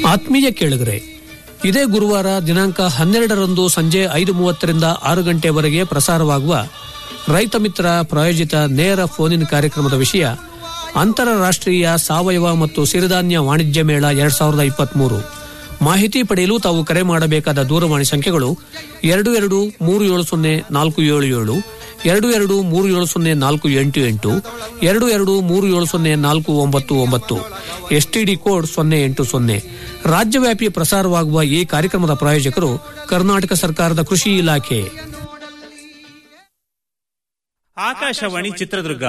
ಆತ್ಮೀಯ ಕೇಳಿಗರೆ ಇದೇ ಗುರುವಾರ ದಿನಾಂಕ ಹನ್ನೆರಡರಂದು ಸಂಜೆ ಐದು ಮೂವತ್ತರಿಂದ ಆರು ಗಂಟೆವರೆಗೆ ಪ್ರಸಾರವಾಗುವ ರೈತ ಮಿತ್ರ ಪ್ರಾಯೋಜಿತ ನೇರ ಫೋನಿನ್ ಕಾರ್ಯಕ್ರಮದ ವಿಷಯ ಅಂತಾರಾಷ್ಟ್ರೀಯ ಸಾವಯವ ಮತ್ತು ಸಿರಿಧಾನ್ಯ ವಾಣಿಜ್ಯ ಮೇಳ ಎರಡ್ ಸಾವಿರದ ಇಪ್ಪತ್ಮೂರು ಮಾಹಿತಿ ಪಡೆಯಲು ತಾವು ಕರೆ ಮಾಡಬೇಕಾದ ದೂರವಾಣಿ ಸಂಖ್ಯೆಗಳು ಎರಡು ಎರಡು ಮೂರು ಏಳು ಸೊನ್ನೆ ನಾಲ್ಕು ಏಳು ಏಳು ಎರಡು ಎರಡು ಮೂರು ಏಳು ಸೊನ್ನೆ ನಾಲ್ಕು ಎಂಟು ಎಂಟು ಎರಡು ಎರಡು ಮೂರು ಏಳು ಸೊನ್ನೆ ನಾಲ್ಕು ಒಂಬತ್ತು ಒಂಬತ್ತು ಎಸ್ಟಿಡಿ ಕೋಡ್ ಸೊನ್ನೆ ಎಂಟು ಸೊನ್ನೆ ರಾಜ್ಯವ್ಯಾಪಿ ಪ್ರಸಾರವಾಗುವ ಈ ಕಾರ್ಯಕ್ರಮದ ಪ್ರಾಯೋಜಕರು ಕರ್ನಾಟಕ ಸರ್ಕಾರದ ಕೃಷಿ ಇಲಾಖೆ ಆಕಾಶವಾಣಿ ಚಿತ್ರದುರ್ಗ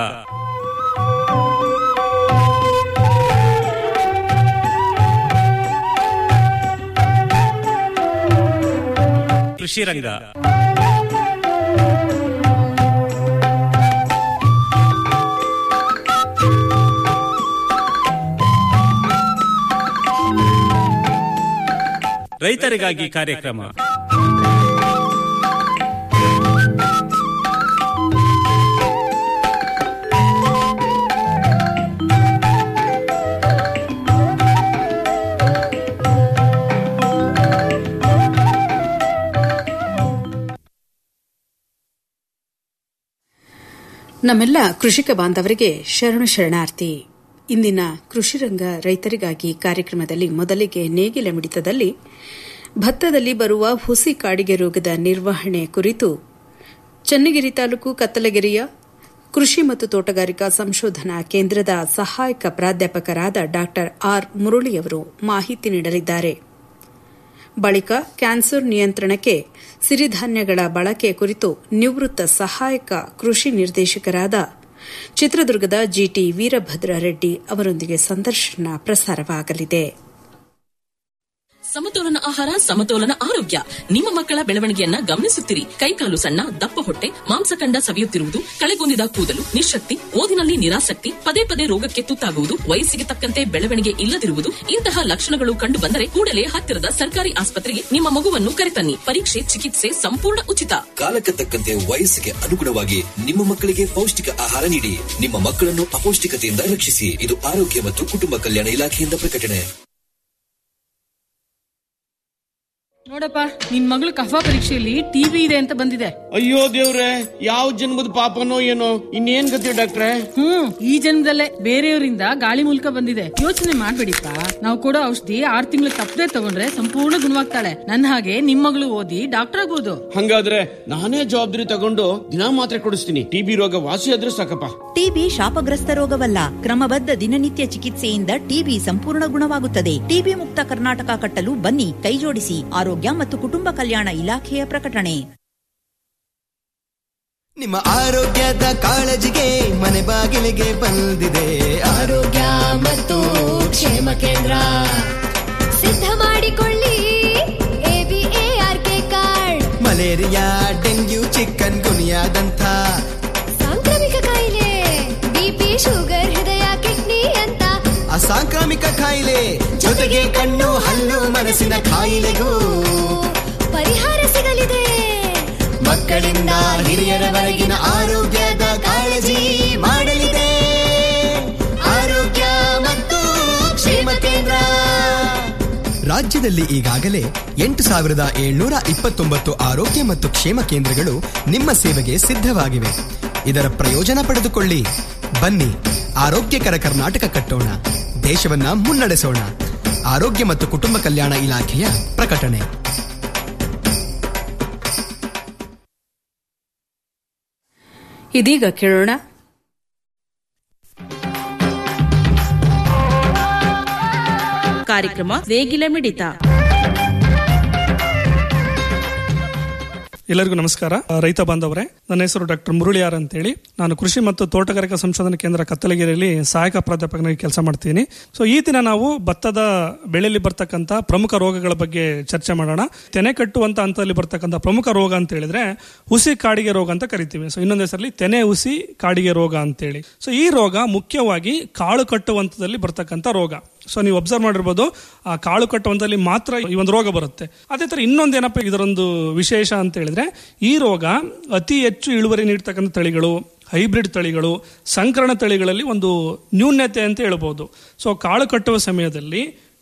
ಕೃಷಿ ರಂಗ ರೈತರಿಗಾಗಿ ಕಾರ್ಯಕ್ರಮ ನಮ್ಮೆಲ್ಲ ಕೃಷಿಕ ಬಾಂಧವರಿಗೆ ಶರಣು ಶರಣಾರ್ಥಿ ಇಂದಿನ ಕೃಷಿರಂಗ ರೈತರಿಗಾಗಿ ಕಾರ್ಯಕ್ರಮದಲ್ಲಿ ಮೊದಲಿಗೆ ನೇಗಿಲ ಮಿಡಿತದಲ್ಲಿ ಭತ್ತದಲ್ಲಿ ಬರುವ ಹುಸಿ ಕಾಡಿಗೆ ರೋಗದ ನಿರ್ವಹಣೆ ಕುರಿತು ಚನ್ನಗಿರಿ ತಾಲೂಕು ಕತ್ತಲಗೆರೆಯ ಕೃಷಿ ಮತ್ತು ತೋಟಗಾರಿಕಾ ಸಂಶೋಧನಾ ಕೇಂದ್ರದ ಸಹಾಯಕ ಪ್ರಾಧ್ಯಾಪಕರಾದ ಡಾ ಆರ್ ಮುರಳಿಯವರು ಮಾಹಿತಿ ನೀಡಲಿದ್ದಾರೆ ಬಳಿಕ ಕ್ಯಾನ್ಸರ್ ನಿಯಂತ್ರಣಕ್ಕೆ ಸಿರಿಧಾನ್ಯಗಳ ಬಳಕೆ ಕುರಿತು ನಿವೃತ್ತ ಸಹಾಯಕ ಕೃಷಿ ನಿರ್ದೇಶಕರಾದ ಚಿತ್ರದುರ್ಗದ ಜಿಟಿ ವೀರಭದ್ರ ರೆಡ್ಡಿ ಅವರೊಂದಿಗೆ ಸಂದರ್ಶನ ಪ್ರಸಾರವಾಗಲಿದೆ ಸಮತೋಲನ ಆಹಾರ ಸಮತೋಲನ ಆರೋಗ್ಯ ನಿಮ್ಮ ಮಕ್ಕಳ ಬೆಳವಣಿಗೆಯನ್ನ ಗಮನಿಸುತ್ತಿರಿ ಕೈಕಾಲು ಸಣ್ಣ ದಪ್ಪ ಹೊಟ್ಟೆ ಮಾಂಸಖಂಡ ಸವಿಯುತ್ತಿರುವುದು ಕಳೆಗೊಂದಿದ ಕೂದಲು ನಿಶಕ್ತಿ ಓದಿನಲ್ಲಿ ನಿರಾಸಕ್ತಿ ಪದೇ ಪದೇ ರೋಗಕ್ಕೆ ತುತ್ತಾಗುವುದು ವಯಸ್ಸಿಗೆ ತಕ್ಕಂತೆ ಬೆಳವಣಿಗೆ ಇಲ್ಲದಿರುವುದು ಇಂತಹ ಲಕ್ಷಣಗಳು ಕಂಡು ಬಂದರೆ ಕೂಡಲೇ ಹತ್ತಿರದ ಸರ್ಕಾರಿ ಆಸ್ಪತ್ರೆಗೆ ನಿಮ್ಮ ಮಗುವನ್ನು ಕರೆತನ್ನಿ ಪರೀಕ್ಷೆ ಚಿಕಿತ್ಸೆ ಸಂಪೂರ್ಣ ಉಚಿತ ಕಾಲಕ್ಕೆ ತಕ್ಕಂತೆ ವಯಸ್ಸಿಗೆ ಅನುಗುಣವಾಗಿ ನಿಮ್ಮ ಮಕ್ಕಳಿಗೆ ಪೌಷ್ಟಿಕ ಆಹಾರ ನೀಡಿ ನಿಮ್ಮ ಮಕ್ಕಳನ್ನು ಅಪೌಷ್ಟಿಕತೆಯಿಂದ ರಕ್ಷಿಸಿ ಇದು ಆರೋಗ್ಯ ಮತ್ತು ಕುಟುಂಬ ಕಲ್ಯಾಣ ಇಲಾಖೆಯಿಂದ ಪ್ರಕಟಣೆ ನೋಡಪ್ಪ ನಿನ್ ಮಗಳು ಕಫ ಪರೀಕ್ಷೆಯಲ್ಲಿ ಟಿವಿ ಇದೆ ಅಂತ ಬಂದಿದೆ ಅಯ್ಯೋ ದೇವ್ರೆ ಯಾವ ಜನ್ಮದ ಪಾಪನೋ ಏನೋ ಇನ್ನೇನ್ ಗತಿ ಡಾಕ್ಟ್ರೆ ಹ್ಮ್ ಈ ಜನ್ಮದಲ್ಲೇ ಬೇರೆಯವರಿಂದ ಗಾಳಿ ಮೂಲಕ ಬಂದಿದೆ ಯೋಚನೆ ಮಾಡ್ಬೇಡಿಪ್ಪ ನಾವು ಕೊಡೋ ಔಷಧಿ ಆರ್ ತಿಂಗಳು ತಪ್ಪದೆ ತಗೊಂಡ್ರೆ ಸಂಪೂರ್ಣ ಗುಣವಾಗ್ತಾಳೆ ನನ್ನ ಹಾಗೆ ನಿಮ್ ಮಗಳು ಓದಿ ಡಾಕ್ಟರ್ ಆಗ್ಬೋದು ಹಂಗಾದ್ರೆ ನಾನೇ ಜವಾಬ್ದಾರಿ ತಗೊಂಡು ದಿನಾ ಮಾತ್ರೆ ಕೊಡಿಸ್ತೀನಿ ಟಿಬಿ ರೋಗ ವಾಸಿ ಆದ್ರೂ ಸಾಕಪ್ಪ ಟಿಬಿ ಶಾಪಗ್ರಸ್ತ ರೋಗವಲ್ಲ ಕ್ರಮಬದ್ಧ ದಿನನಿತ್ಯ ಚಿಕಿತ್ಸೆಯಿಂದ ಟಿಬಿ ಸಂಪೂರ್ಣ ಗುಣವಾಗುತ್ತದೆ ಟಿಬಿ ಮುಕ್ತ ಕರ್ನಾಟಕ ಕಟ್ಟಲು ಬನ್ನಿ ಕೈಜೋಡಿಸಿ ಆರೋಗ್ಯ ಮತ್ತು ಕುಟುಂಬ ಕಲ್ಯಾಣ ಇಲಾಖೆಯ ಪ್ರಕಟಣೆ ನಿಮ್ಮ ಆರೋಗ್ಯದ ಕಾಳಜಿಗೆ ಮನೆ ಬಾಗಿಲಿಗೆ ಬಂದಿದೆ ಆರೋಗ್ಯ ಮತ್ತು ಕ್ಷೇಮ ಕೇಂದ್ರ ಸಿದ್ಧ ಮಾಡಿಕೊಳ್ಳಿ ಎಬಿಎಆರ್ಕೆ ಕಾರ್ಡ್ ಮಲೇರಿಯಾ ಡೆಂಗ್ಯೂ ಚಿಕನ್ ಗುನಿಯಾದಂಥ ಸಾಂಕ್ರಾಮಿಕ ಕಾಯಿಲೆ ಬಿಪಿ ಶುಗರ್ ಹೃದಯ ಕಿಡ್ನಿ ಅಂತ ಅಸಾಂಕ್ರಾಮಿಕ ಕಾಯಿಲೆ ಜೊತೆಗೆ ಕಣ್ಣು ಹಲ್ಲು ಮನಸ್ಸಿನ ಕಾಯಿಲೆಗೂ ಪರಿಹಾರ ಸಿಗಲಿದೆ ಮಕ್ಕಳಿಂದ ಹಿರಿಯರವರೆಗಿನ ಆರೋಗ್ಯದ ಕಾಳಜಿ ಮಾಡಲಿದೆ ಆರೋಗ್ಯ ಮತ್ತು ಕ್ಷೇಮ ಕೇಂದ್ರ ರಾಜ್ಯದಲ್ಲಿ ಈಗಾಗಲೇ ಎಂಟು ಸಾವಿರದ ಏಳ್ನೂರ ಇಪ್ಪತ್ತೊಂಬತ್ತು ಆರೋಗ್ಯ ಮತ್ತು ಕ್ಷೇಮ ಕೇಂದ್ರಗಳು ನಿಮ್ಮ ಸೇವೆಗೆ ಸಿದ್ಧವಾಗಿವೆ ಇದರ ಪ್ರಯೋಜನ ಪಡೆದುಕೊಳ್ಳಿ ಬನ್ನಿ ಆರೋಗ್ಯಕರ ಕರ್ನಾಟಕ ಕಟ್ಟೋಣ ದೇಶವನ್ನ ಮುನ್ನಡೆಸೋಣ ಆರೋಗ್ಯ ಮತ್ತು ಕುಟುಂಬ ಕಲ್ಯಾಣ ಇಲಾಖೆಯ ಪ್ರಕಟಣೆ ಇದೀಗ ಕೇಳೋಣ ಕಾರ್ಯಕ್ರಮ ನೇಗಿಲ ಮಿಡಿತ ಎಲ್ಲರಿಗೂ ನಮಸ್ಕಾರ ರೈತ ಬಾಂಧವರೇ ನನ್ನ ಹೆಸರು ಡಾಕ್ಟರ್ ಮುರಳಿಯಾರ್ ಅಂತೇಳಿ ನಾನು ಕೃಷಿ ಮತ್ತು ತೋಟಗಾರಿಕಾ ಸಂಶೋಧನಾ ಕೇಂದ್ರ ಕತ್ತಲಗಿರಿಯಲ್ಲಿ ಸಹಾಯಕ ಪ್ರಾಧ್ಯಾಪಕನಾಗಿ ಕೆಲಸ ಮಾಡ್ತೀನಿ ಸೊ ಈ ದಿನ ನಾವು ಭತ್ತದ ಬೆಳೆಯಲ್ಲಿ ಬರ್ತಕ್ಕಂಥ ಪ್ರಮುಖ ರೋಗಗಳ ಬಗ್ಗೆ ಚರ್ಚೆ ಮಾಡೋಣ ತೆನೆ ಕಟ್ಟುವಂತ ಹಂತದಲ್ಲಿ ಬರ್ತಕ್ಕಂಥ ಪ್ರಮುಖ ರೋಗ ಅಂತ ಹೇಳಿದ್ರೆ ಹುಸಿ ಕಾಡಿಗೆ ರೋಗ ಅಂತ ಕರಿತೀವಿ ಸೊ ಇನ್ನೊಂದು ಹೆಸರಲ್ಲಿ ತೆನೆ ಹುಸಿ ಕಾಡಿಗೆ ರೋಗ ಅಂತೇಳಿ ಸೊ ಈ ರೋಗ ಮುಖ್ಯವಾಗಿ ಕಾಳು ಕಟ್ಟುವಂತದಲ್ಲಿ ಬರ್ತಕ್ಕಂಥ ರೋಗ ಸೊ ನೀವು ಅಬ್ಸರ್ವ್ ಮಾಡಿರ್ಬೋದು ಆ ಕಾಳು ಕಟ್ಟುವಂತಲ್ಲಿ ಮಾತ್ರ ಈ ಒಂದು ರೋಗ ಬರುತ್ತೆ ಅದೇ ತರ ಇನ್ನೊಂದೇನಪ್ಪ ಇದರೊಂದು ವಿಶೇಷ ಅಂತ ಹೇಳಿದ್ರೆ ಈ ರೋಗ ಅತಿ ಹೆಚ್ಚು ಇಳುವರಿ ನೀಡ್ತಕ್ಕಂಥ ತಳಿಗಳು ಹೈಬ್ರಿಡ್ ತಳಿಗಳು ಸಂಕರಣ ತಳಿಗಳಲ್ಲಿ ಒಂದು ನ್ಯೂನ್ಯತೆ ಅಂತ ಹೇಳ್ಬೋದು ಸೊ ಕಾಳು ಕಟ್ಟುವ ಸಮಯದಲ್ಲಿ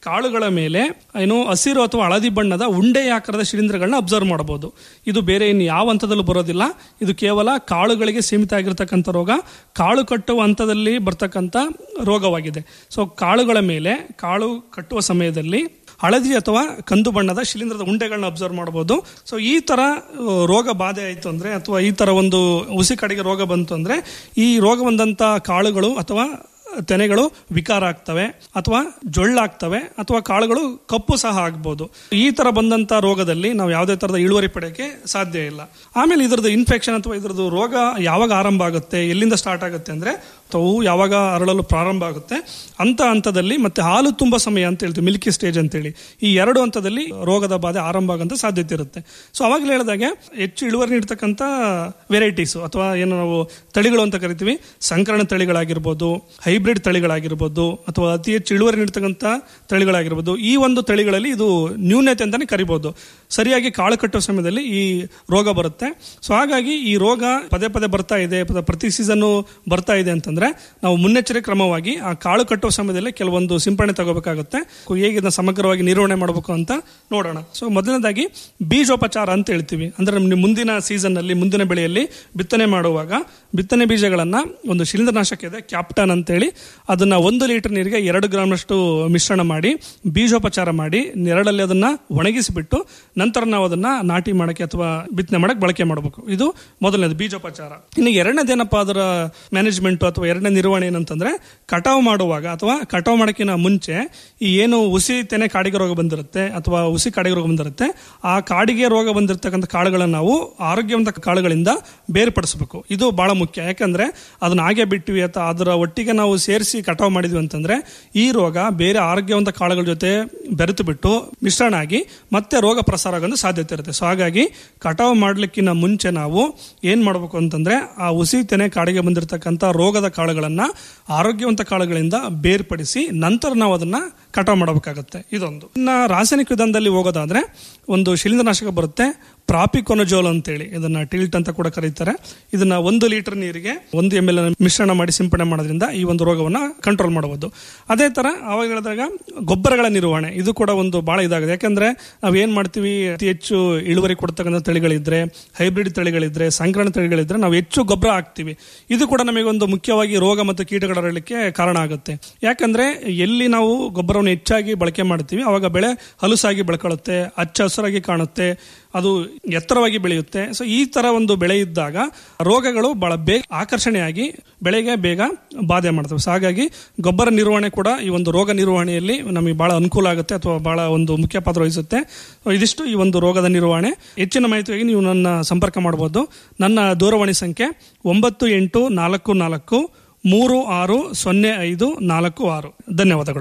ಕಾಳುಗಳ ಮೇಲೆ ಏನು ಹಸಿರು ಅಥವಾ ಹಳದಿ ಬಣ್ಣದ ಉಂಡೆ ಆಕಾರದ ಶಿಲೀಂಧ್ರಗಳನ್ನ ಅಬ್ಸರ್ವ್ ಮಾಡಬಹುದು ಇದು ಬೇರೆ ಇನ್ನು ಯಾವ ಹಂತದಲ್ಲೂ ಬರೋದಿಲ್ಲ ಇದು ಕೇವಲ ಕಾಳುಗಳಿಗೆ ಸೀಮಿತ ಆಗಿರ್ತಕ್ಕಂಥ ರೋಗ ಕಾಳು ಕಟ್ಟುವ ಹಂತದಲ್ಲಿ ಬರ್ತಕ್ಕಂಥ ರೋಗವಾಗಿದೆ ಸೊ ಕಾಳುಗಳ ಮೇಲೆ ಕಾಳು ಕಟ್ಟುವ ಸಮಯದಲ್ಲಿ ಹಳದಿ ಅಥವಾ ಕಂದು ಬಣ್ಣದ ಶಿಲೀಂಧ್ರದ ಉಂಡೆಗಳನ್ನ ಅಬ್ಸರ್ವ್ ಮಾಡಬಹುದು ಸೊ ಈ ತರ ಆ, ರೋಗ ಬಾಧೆ ಆಯಿತು ಅಂದ್ರೆ ಅಥವಾ ಈ ತರ ಒಂದು ಹುಸಿ ಕಡೆಗೆ ರೋಗ ಬಂತು ಅಂದ್ರೆ ಈ ರೋಗ ಬಂದಂತ ಕಾಳುಗಳು ಅಥವಾ ತೆನೆಗಳು ವಿಕಾರ ಆಗ್ತವೆ ಅಥವಾ ಜೊಳ್ಳಾಗ್ತವೆ ಅಥವಾ ಕಾಳುಗಳು ಕಪ್ಪು ಸಹ ಆಗ್ಬೋದು ಈ ತರ ಬಂದಂತ ರೋಗದಲ್ಲಿ ನಾವು ಯಾವುದೇ ತರದ ಇಳುವರಿ ಪಡೆಯಕ್ಕೆ ಸಾಧ್ಯ ಇಲ್ಲ ಆಮೇಲೆ ಇದ್ರದ್ದು ಇನ್ಫೆಕ್ಷನ್ ಅಥವಾ ಇದ್ರದ್ದು ರೋಗ ಯಾವಾಗ ಆರಂಭ ಆಗುತ್ತೆ ಎಲ್ಲಿಂದ ಸ್ಟಾರ್ಟ್ ಆಗುತ್ತೆ ಅಂದ್ರೆ ಅವು ಯಾವಾಗ ಅರಳಲು ಪ್ರಾರಂಭ ಆಗುತ್ತೆ ಅಂತ ಹಂತದಲ್ಲಿ ಮತ್ತೆ ಹಾಲು ತುಂಬ ಸಮಯ ಅಂತ ಹೇಳ್ತೀವಿ ಮಿಲ್ಕಿ ಸ್ಟೇಜ್ ಅಂತೇಳಿ ಈ ಎರಡು ಹಂತದಲ್ಲಿ ರೋಗದ ಬಾಧೆ ಆರಂಭ ಆಗಂತ ಸಾಧ್ಯತೆ ಇರುತ್ತೆ ಸೊ ಅವಾಗಲೇ ಹೇಳಿದಾಗೆ ಹೆಚ್ಚು ಇಳುವರಿ ನೀಡ್ತಕ್ಕಂಥ ವೆರೈಟೀಸು ಅಥವಾ ಏನು ನಾವು ತಳಿಗಳು ಅಂತ ಕರಿತೀವಿ ಸಂಕರಣ ತಳಿಗಳಾಗಿರ್ಬೋದು ಹೈಬ್ರಿಡ್ ತಳಿಗಳಾಗಿರ್ಬೋದು ಅಥವಾ ಅತಿ ಹೆಚ್ಚು ಇಳುವರಿ ನೀಡ್ತಕ್ಕಂಥ ತಳಿಗಳಾಗಿರ್ಬೋದು ಈ ಒಂದು ತಳಿಗಳಲ್ಲಿ ಇದು ನ್ಯೂನ್ಯತೆ ಅಂತಾನೆ ಕರಿಬೋದು ಸರಿಯಾಗಿ ಕಾಳು ಕಟ್ಟುವ ಸಮಯದಲ್ಲಿ ಈ ರೋಗ ಬರುತ್ತೆ ಸೊ ಹಾಗಾಗಿ ಈ ರೋಗ ಪದೇ ಪದೇ ಬರ್ತಾ ಇದೆ ಪದ- ಪ್ರತಿ ಸೀಸನ್ನು ಬರ್ತಾ ಇದೆ ಅಂತಂದ್ರೆ ನಾವು ಮುನ್ನೆಚ್ಚರಿಕೆ ಕ್ರಮವಾಗಿ ಆ ಕಾಳು ಕಟ್ಟುವ ಸಮಯದಲ್ಲಿ ಕೆಲವೊಂದು ಸಿಂಪಡಣೆ ತಗೋಬೇಕಾಗುತ್ತೆ ಹೇಗೆ ಇದನ್ನ ಸಮಗ್ರವಾಗಿ ನಿರ್ವಹಣೆ ಮಾಡಬೇಕು ಅಂತ ನೋಡೋಣ ಸೊ ಮೊದಲನೇದಾಗಿ ಬೀಜೋಪಚಾರ ಅಂತ ಹೇಳ್ತೀವಿ ಅಂದ್ರೆ ನಮ್ಮ ಮುಂದಿನ ಸೀಸನ್ ನಲ್ಲಿ ಮುಂದಿನ ಬೆಳೆಯಲ್ಲಿ ಬಿತ್ತನೆ ಮಾಡುವಾಗ ಬಿತ್ತನೆ ಬೀಜಗಳನ್ನ ಒಂದು ಶಿಲೀಂಧ್ರನಾಶಕ ಇದೆ ಕ್ಯಾಪ್ಟನ್ ಅಂತೇಳಿ ಅದನ್ನ ಒಂದು ಲೀಟರ್ ನೀರಿಗೆ ಎರಡು ಗ್ರಾಮ್ನಷ್ಟು ಮಿಶ್ರಣ ಮಾಡಿ ಬೀಜೋಪಚಾರ ಮಾಡಿ ನೆರಳಲ್ಲಿ ಅದನ್ನ ಒಣಗಿಸಿಬಿಟ್ಟು ನಂತರ ನಾವು ಅದನ್ನ ನಾಟಿ ಮಾಡಕ್ಕೆ ಅಥವಾ ಬಿತ್ತನೆ ಮಾಡಕ್ಕೆ ಬಳಕೆ ಮಾಡಬೇಕು ಇದು ಮೊದಲನೇದು ಬೀಜೋಪಚಾರ ಇನ್ನು ಎರಡನೇದೇನಪ್ಪ ಅದರ ಮ್ಯಾನೇಜ್ಮೆಂಟ್ ಅಥವಾ ಎರಡನೇ ನಿರ್ವಹಣೆ ಏನಂತಂದ್ರೆ ಕಟಾವು ಮಾಡುವಾಗ ಅಥವಾ ಕಟಾವು ಮಾಡೋಕ್ಕಿಂತ ಮುಂಚೆ ಈ ಏನು ಹುಸಿ ತೆನೆ ಕಾಡಿಗೆ ರೋಗ ಬಂದಿರುತ್ತೆ ಅಥವಾ ಹುಸಿ ಕಾಡಿಗೆ ರೋಗ ಬಂದಿರುತ್ತೆ ಆ ಕಾಡಿಗೆ ರೋಗ ಬಂದಿರತಕ್ಕಂಥ ಕಾಳುಗಳನ್ನು ನಾವು ಆರೋಗ್ಯವಂತ ಕಾಳುಗಳಿಂದ ಬೇರ್ಪಡಿಸಬೇಕು ಇದು ಬಹಳ ಮುಖ್ಯ ಯಾಕಂದ್ರೆ ಅದನ್ನ ಹಾಗೆ ಬಿಟ್ಟಿವಿ ಅಥವಾ ಅದರ ಒಟ್ಟಿಗೆ ನಾವು ಸೇರಿಸಿ ಕಟಾವು ಮಾಡಿದ್ವಿ ಅಂತಂದ್ರೆ ಈ ರೋಗ ಬೇರೆ ಆರೋಗ್ಯವಂತ ಕಾಳುಗಳ ಜೊತೆ ಬೆರೆತು ಬಿಟ್ಟು ಮಿಶ್ರಣ ಆಗಿ ಮತ್ತೆ ರೋಗ ಪ್ರಸಾರ ಆಗೋ ಸಾಧ್ಯತೆ ಇರುತ್ತೆ ಸೊ ಹಾಗಾಗಿ ಕಟಾವು ಮಾಡ್ಲಿಕ್ಕಿಂತ ಮುಂಚೆ ನಾವು ಏನ್ ಮಾಡಬೇಕು ಅಂತಂದ್ರೆ ಆ ಹುಸಿ ತೆನೆ ಕಾಡಿಗೆ ಬಂದಿರತಕ್ಕಂಥ ರೋಗದ ಕಾಳುಗಳನ್ನ ಆರೋಗ್ಯವಂತ ಕಾಳುಗಳಿಂದ ಬೇರ್ಪಡಿಸಿ ನಂತರ ನಾವು ಅದನ್ನ ಕಟಾವು ಮಾಡಬೇಕಾಗತ್ತೆ ಇದೊಂದು ಇನ್ನ ರಾಸಾಯನಿಕ ವಿಧಾನದಲ್ಲಿ ಹೋಗೋದಾದ್ರೆ ಒಂದು ಶಿಲೀಂಧ್ರನಾಶಕ ಬರುತ್ತೆ ಪ್ರಾಪಿಕೊನಜೋಲ್ ಅಂತೇಳಿ ಇದನ್ನ ಟಿಲ್ಟ್ ಅಂತ ಕೂಡ ಕರೀತಾರೆ ಇದನ್ನ ಒಂದು ಲೀಟರ್ ನೀರಿಗೆ ಒಂದು ಎಮ್ ಎಲ್ ಮಿಶ್ರಣ ಮಾಡಿ ಸಿಂಪಡಣೆ ಮಾಡೋದ್ರಿಂದ ಈ ಒಂದು ರೋಗವನ್ನ ಕಂಟ್ರೋಲ್ ಮಾಡಬಹುದು ಅದೇ ತರ ಅವಾಗ ಹೇಳಿದಾಗ ಗೊಬ್ಬರಗಳ ನಿರ್ವಹಣೆ ಇದು ಕೂಡ ಒಂದು ಬಹಳ ಇದಾಗಿದೆ ಯಾಕಂದ್ರೆ ನಾವ್ ಏನ್ ಮಾಡ್ತೀವಿ ಅತಿ ಹೆಚ್ಚು ಇಳುವರಿ ಕೊಡ್ತಕ್ಕಂಥ ತಳಿಗಳಿದ್ರೆ ಹೈಬ್ರಿಡ್ ತಳಿಗಳಿದ್ರೆ ಸಂಕರಣ ತಳಿಗಳಿದ್ರೆ ನಾವು ಹೆಚ್ಚು ಗೊಬ್ಬರ ಹಾಕ್ತಿವಿ ಇದು ಕೂಡ ನಮಗೆ ಒಂದು ಮುಖ್ಯವಾಗಿ ರೋಗ ಮತ್ತು ಕೀಟಗಳ ಹರಡಲಿಕ್ಕೆ ಕಾರಣ ಆಗುತ್ತೆ ಯಾಕಂದ್ರೆ ಎಲ್ಲಿ ನಾವು ಗೊಬ್ಬರವನ್ನು ಹೆಚ್ಚಾಗಿ ಬಳಕೆ ಮಾಡ್ತೀವಿ ಅವಾಗ ಬೆಳೆ ಹಲುಸಾಗಿ ಬೆಳ್ಕೊಳ್ಳುತ್ತೆ ಹಚ್ಚ ಹಸುರಾಗಿ ಕಾಣುತ್ತೆ ಅದು ಎತ್ತರವಾಗಿ ಬೆಳೆಯುತ್ತೆ ಸೊ ಈ ತರ ಒಂದು ಬೆಳೆ ಇದ್ದಾಗ ರೋಗಗಳು ಬಹಳ ಬೇಗ ಆಕರ್ಷಣೆಯಾಗಿ ಬೆಳೆಗೆ ಬೇಗ ಬಾಧೆ ಮಾಡ್ತವೆ ಸೊ ಹಾಗಾಗಿ ಗೊಬ್ಬರ ನಿರ್ವಹಣೆ ಕೂಡ ಈ ಒಂದು ರೋಗ ನಿರ್ವಹಣೆಯಲ್ಲಿ ನಮಗೆ ಬಹಳ ಅನುಕೂಲ ಆಗುತ್ತೆ ಅಥವಾ ಬಹಳ ಒಂದು ಮುಖ್ಯ ಪಾತ್ರ ವಹಿಸುತ್ತೆ ಸೊ ಇದಿಷ್ಟು ಈ ಒಂದು ರೋಗದ ನಿರ್ವಹಣೆ ಹೆಚ್ಚಿನ ಮಾಹಿತಿಗಾಗಿ ನೀವು ನನ್ನ ಸಂಪರ್ಕ ಮಾಡಬಹುದು ನನ್ನ ದೂರವಾಣಿ ಸಂಖ್ಯೆ ಒಂಬತ್ತು ಎಂಟು ನಾಲ್ಕು ನಾಲ್ಕು ಮೂರು ಆರು ಸೊನ್ನೆ ಐದು ನಾಲ್ಕು ಆರು ಧನ್ಯವಾದಗಳು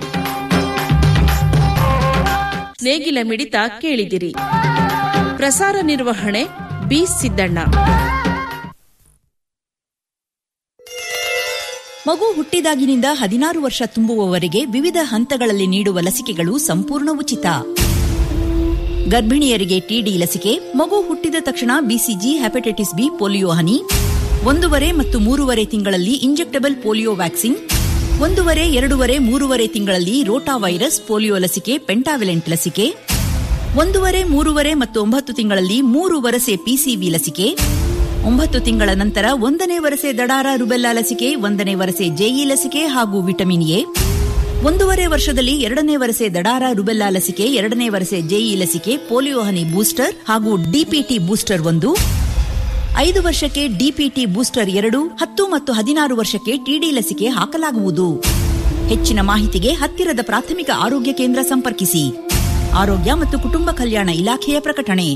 ನೇಗಿಲ ಮಿಡಿತ ಕೇಳಿದಿರಿ ಪ್ರಸಾರ ನಿರ್ವಹಣೆ ಬಿ ಸಿದ್ದಣ್ಣ ಮಗು ಹುಟ್ಟಿದಾಗಿನಿಂದ ಹದಿನಾರು ವರ್ಷ ತುಂಬುವವರೆಗೆ ವಿವಿಧ ಹಂತಗಳಲ್ಲಿ ನೀಡುವ ಲಸಿಕೆಗಳು ಸಂಪೂರ್ಣ ಉಚಿತ ಗರ್ಭಿಣಿಯರಿಗೆ ಟಿಡಿ ಲಸಿಕೆ ಮಗು ಹುಟ್ಟಿದ ತಕ್ಷಣ ಬಿಸಿಜಿ ಹೆಪಟೈಟಿಸ್ ಬಿ ಪೋಲಿಯೋ ಹನಿ ಒಂದೂವರೆ ಮತ್ತು ಮೂರುವರೆ ತಿಂಗಳಲ್ಲಿ ಇಂಜೆಕ್ಟಬಲ್ ಪೋಲಿಯೋ ವ್ಯಾಕ್ಸಿನ್ ಒಂದೂವರೆ ಎರಡೂವರೆ ಮೂರುವರೆ ತಿಂಗಳಲ್ಲಿ ರೋಟಾ ವೈರಸ್ ಪೋಲಿಯೋ ಲಸಿಕೆ ಪೆಂಟಾವಿಲೆಂಟ್ ಲಸಿಕೆ ಒಂದೂವರೆ ಮೂರುವರೆ ಮತ್ತು ಒಂಬತ್ತು ತಿಂಗಳಲ್ಲಿ ಮೂರು ವರಸೆ ಪಿಸಿವಿ ಲಸಿಕೆ ಒಂಬತ್ತು ತಿಂಗಳ ನಂತರ ಒಂದನೇ ವರಸೆ ದಡಾರ ರುಬೆಲ್ಲಾ ಲಸಿಕೆ ಒಂದನೇ ವರಸೆ ಜೆಇ ಲಸಿಕೆ ಹಾಗೂ ವಿಟಮಿನ್ ಎ ಒಂದೂವರೆ ವರ್ಷದಲ್ಲಿ ಎರಡನೇ ವರಸೆ ದಡಾರ ರುಬೆಲ್ಲಾ ಲಸಿಕೆ ಎರಡನೇ ವರಸೆ ಜೆಇ ಲಸಿಕೆ ಪೋಲಿಯೋ ಹನಿ ಬೂಸ್ಟರ್ ಹಾಗೂ ಡಿಪಿಟಿ ಬೂಸ್ಟರ್ ಒಂದು ಐದು ವರ್ಷಕ್ಕೆ ಡಿಪಿಟಿ ಬೂಸ್ಟರ್ ಎರಡು ಹತ್ತು ಮತ್ತು ಹದಿನಾರು ವರ್ಷಕ್ಕೆ ಟಿಡಿ ಲಸಿಕೆ ಹಾಕಲಾಗುವುದು ಹೆಚ್ಚಿನ ಮಾಹಿತಿಗೆ ಹತ್ತಿರದ ಪ್ರಾಥಮಿಕ ಆರೋಗ್ಯ ಕೇಂದ್ರ ಸಂಪರ್ಕಿಸಿ ಆರೋಗ್ಯ ಮತ್ತು ಕುಟುಂಬ ಕಲ್ಯಾಣ ಇಲಾಖೆಯ ಪ್ರಕಟಣೆ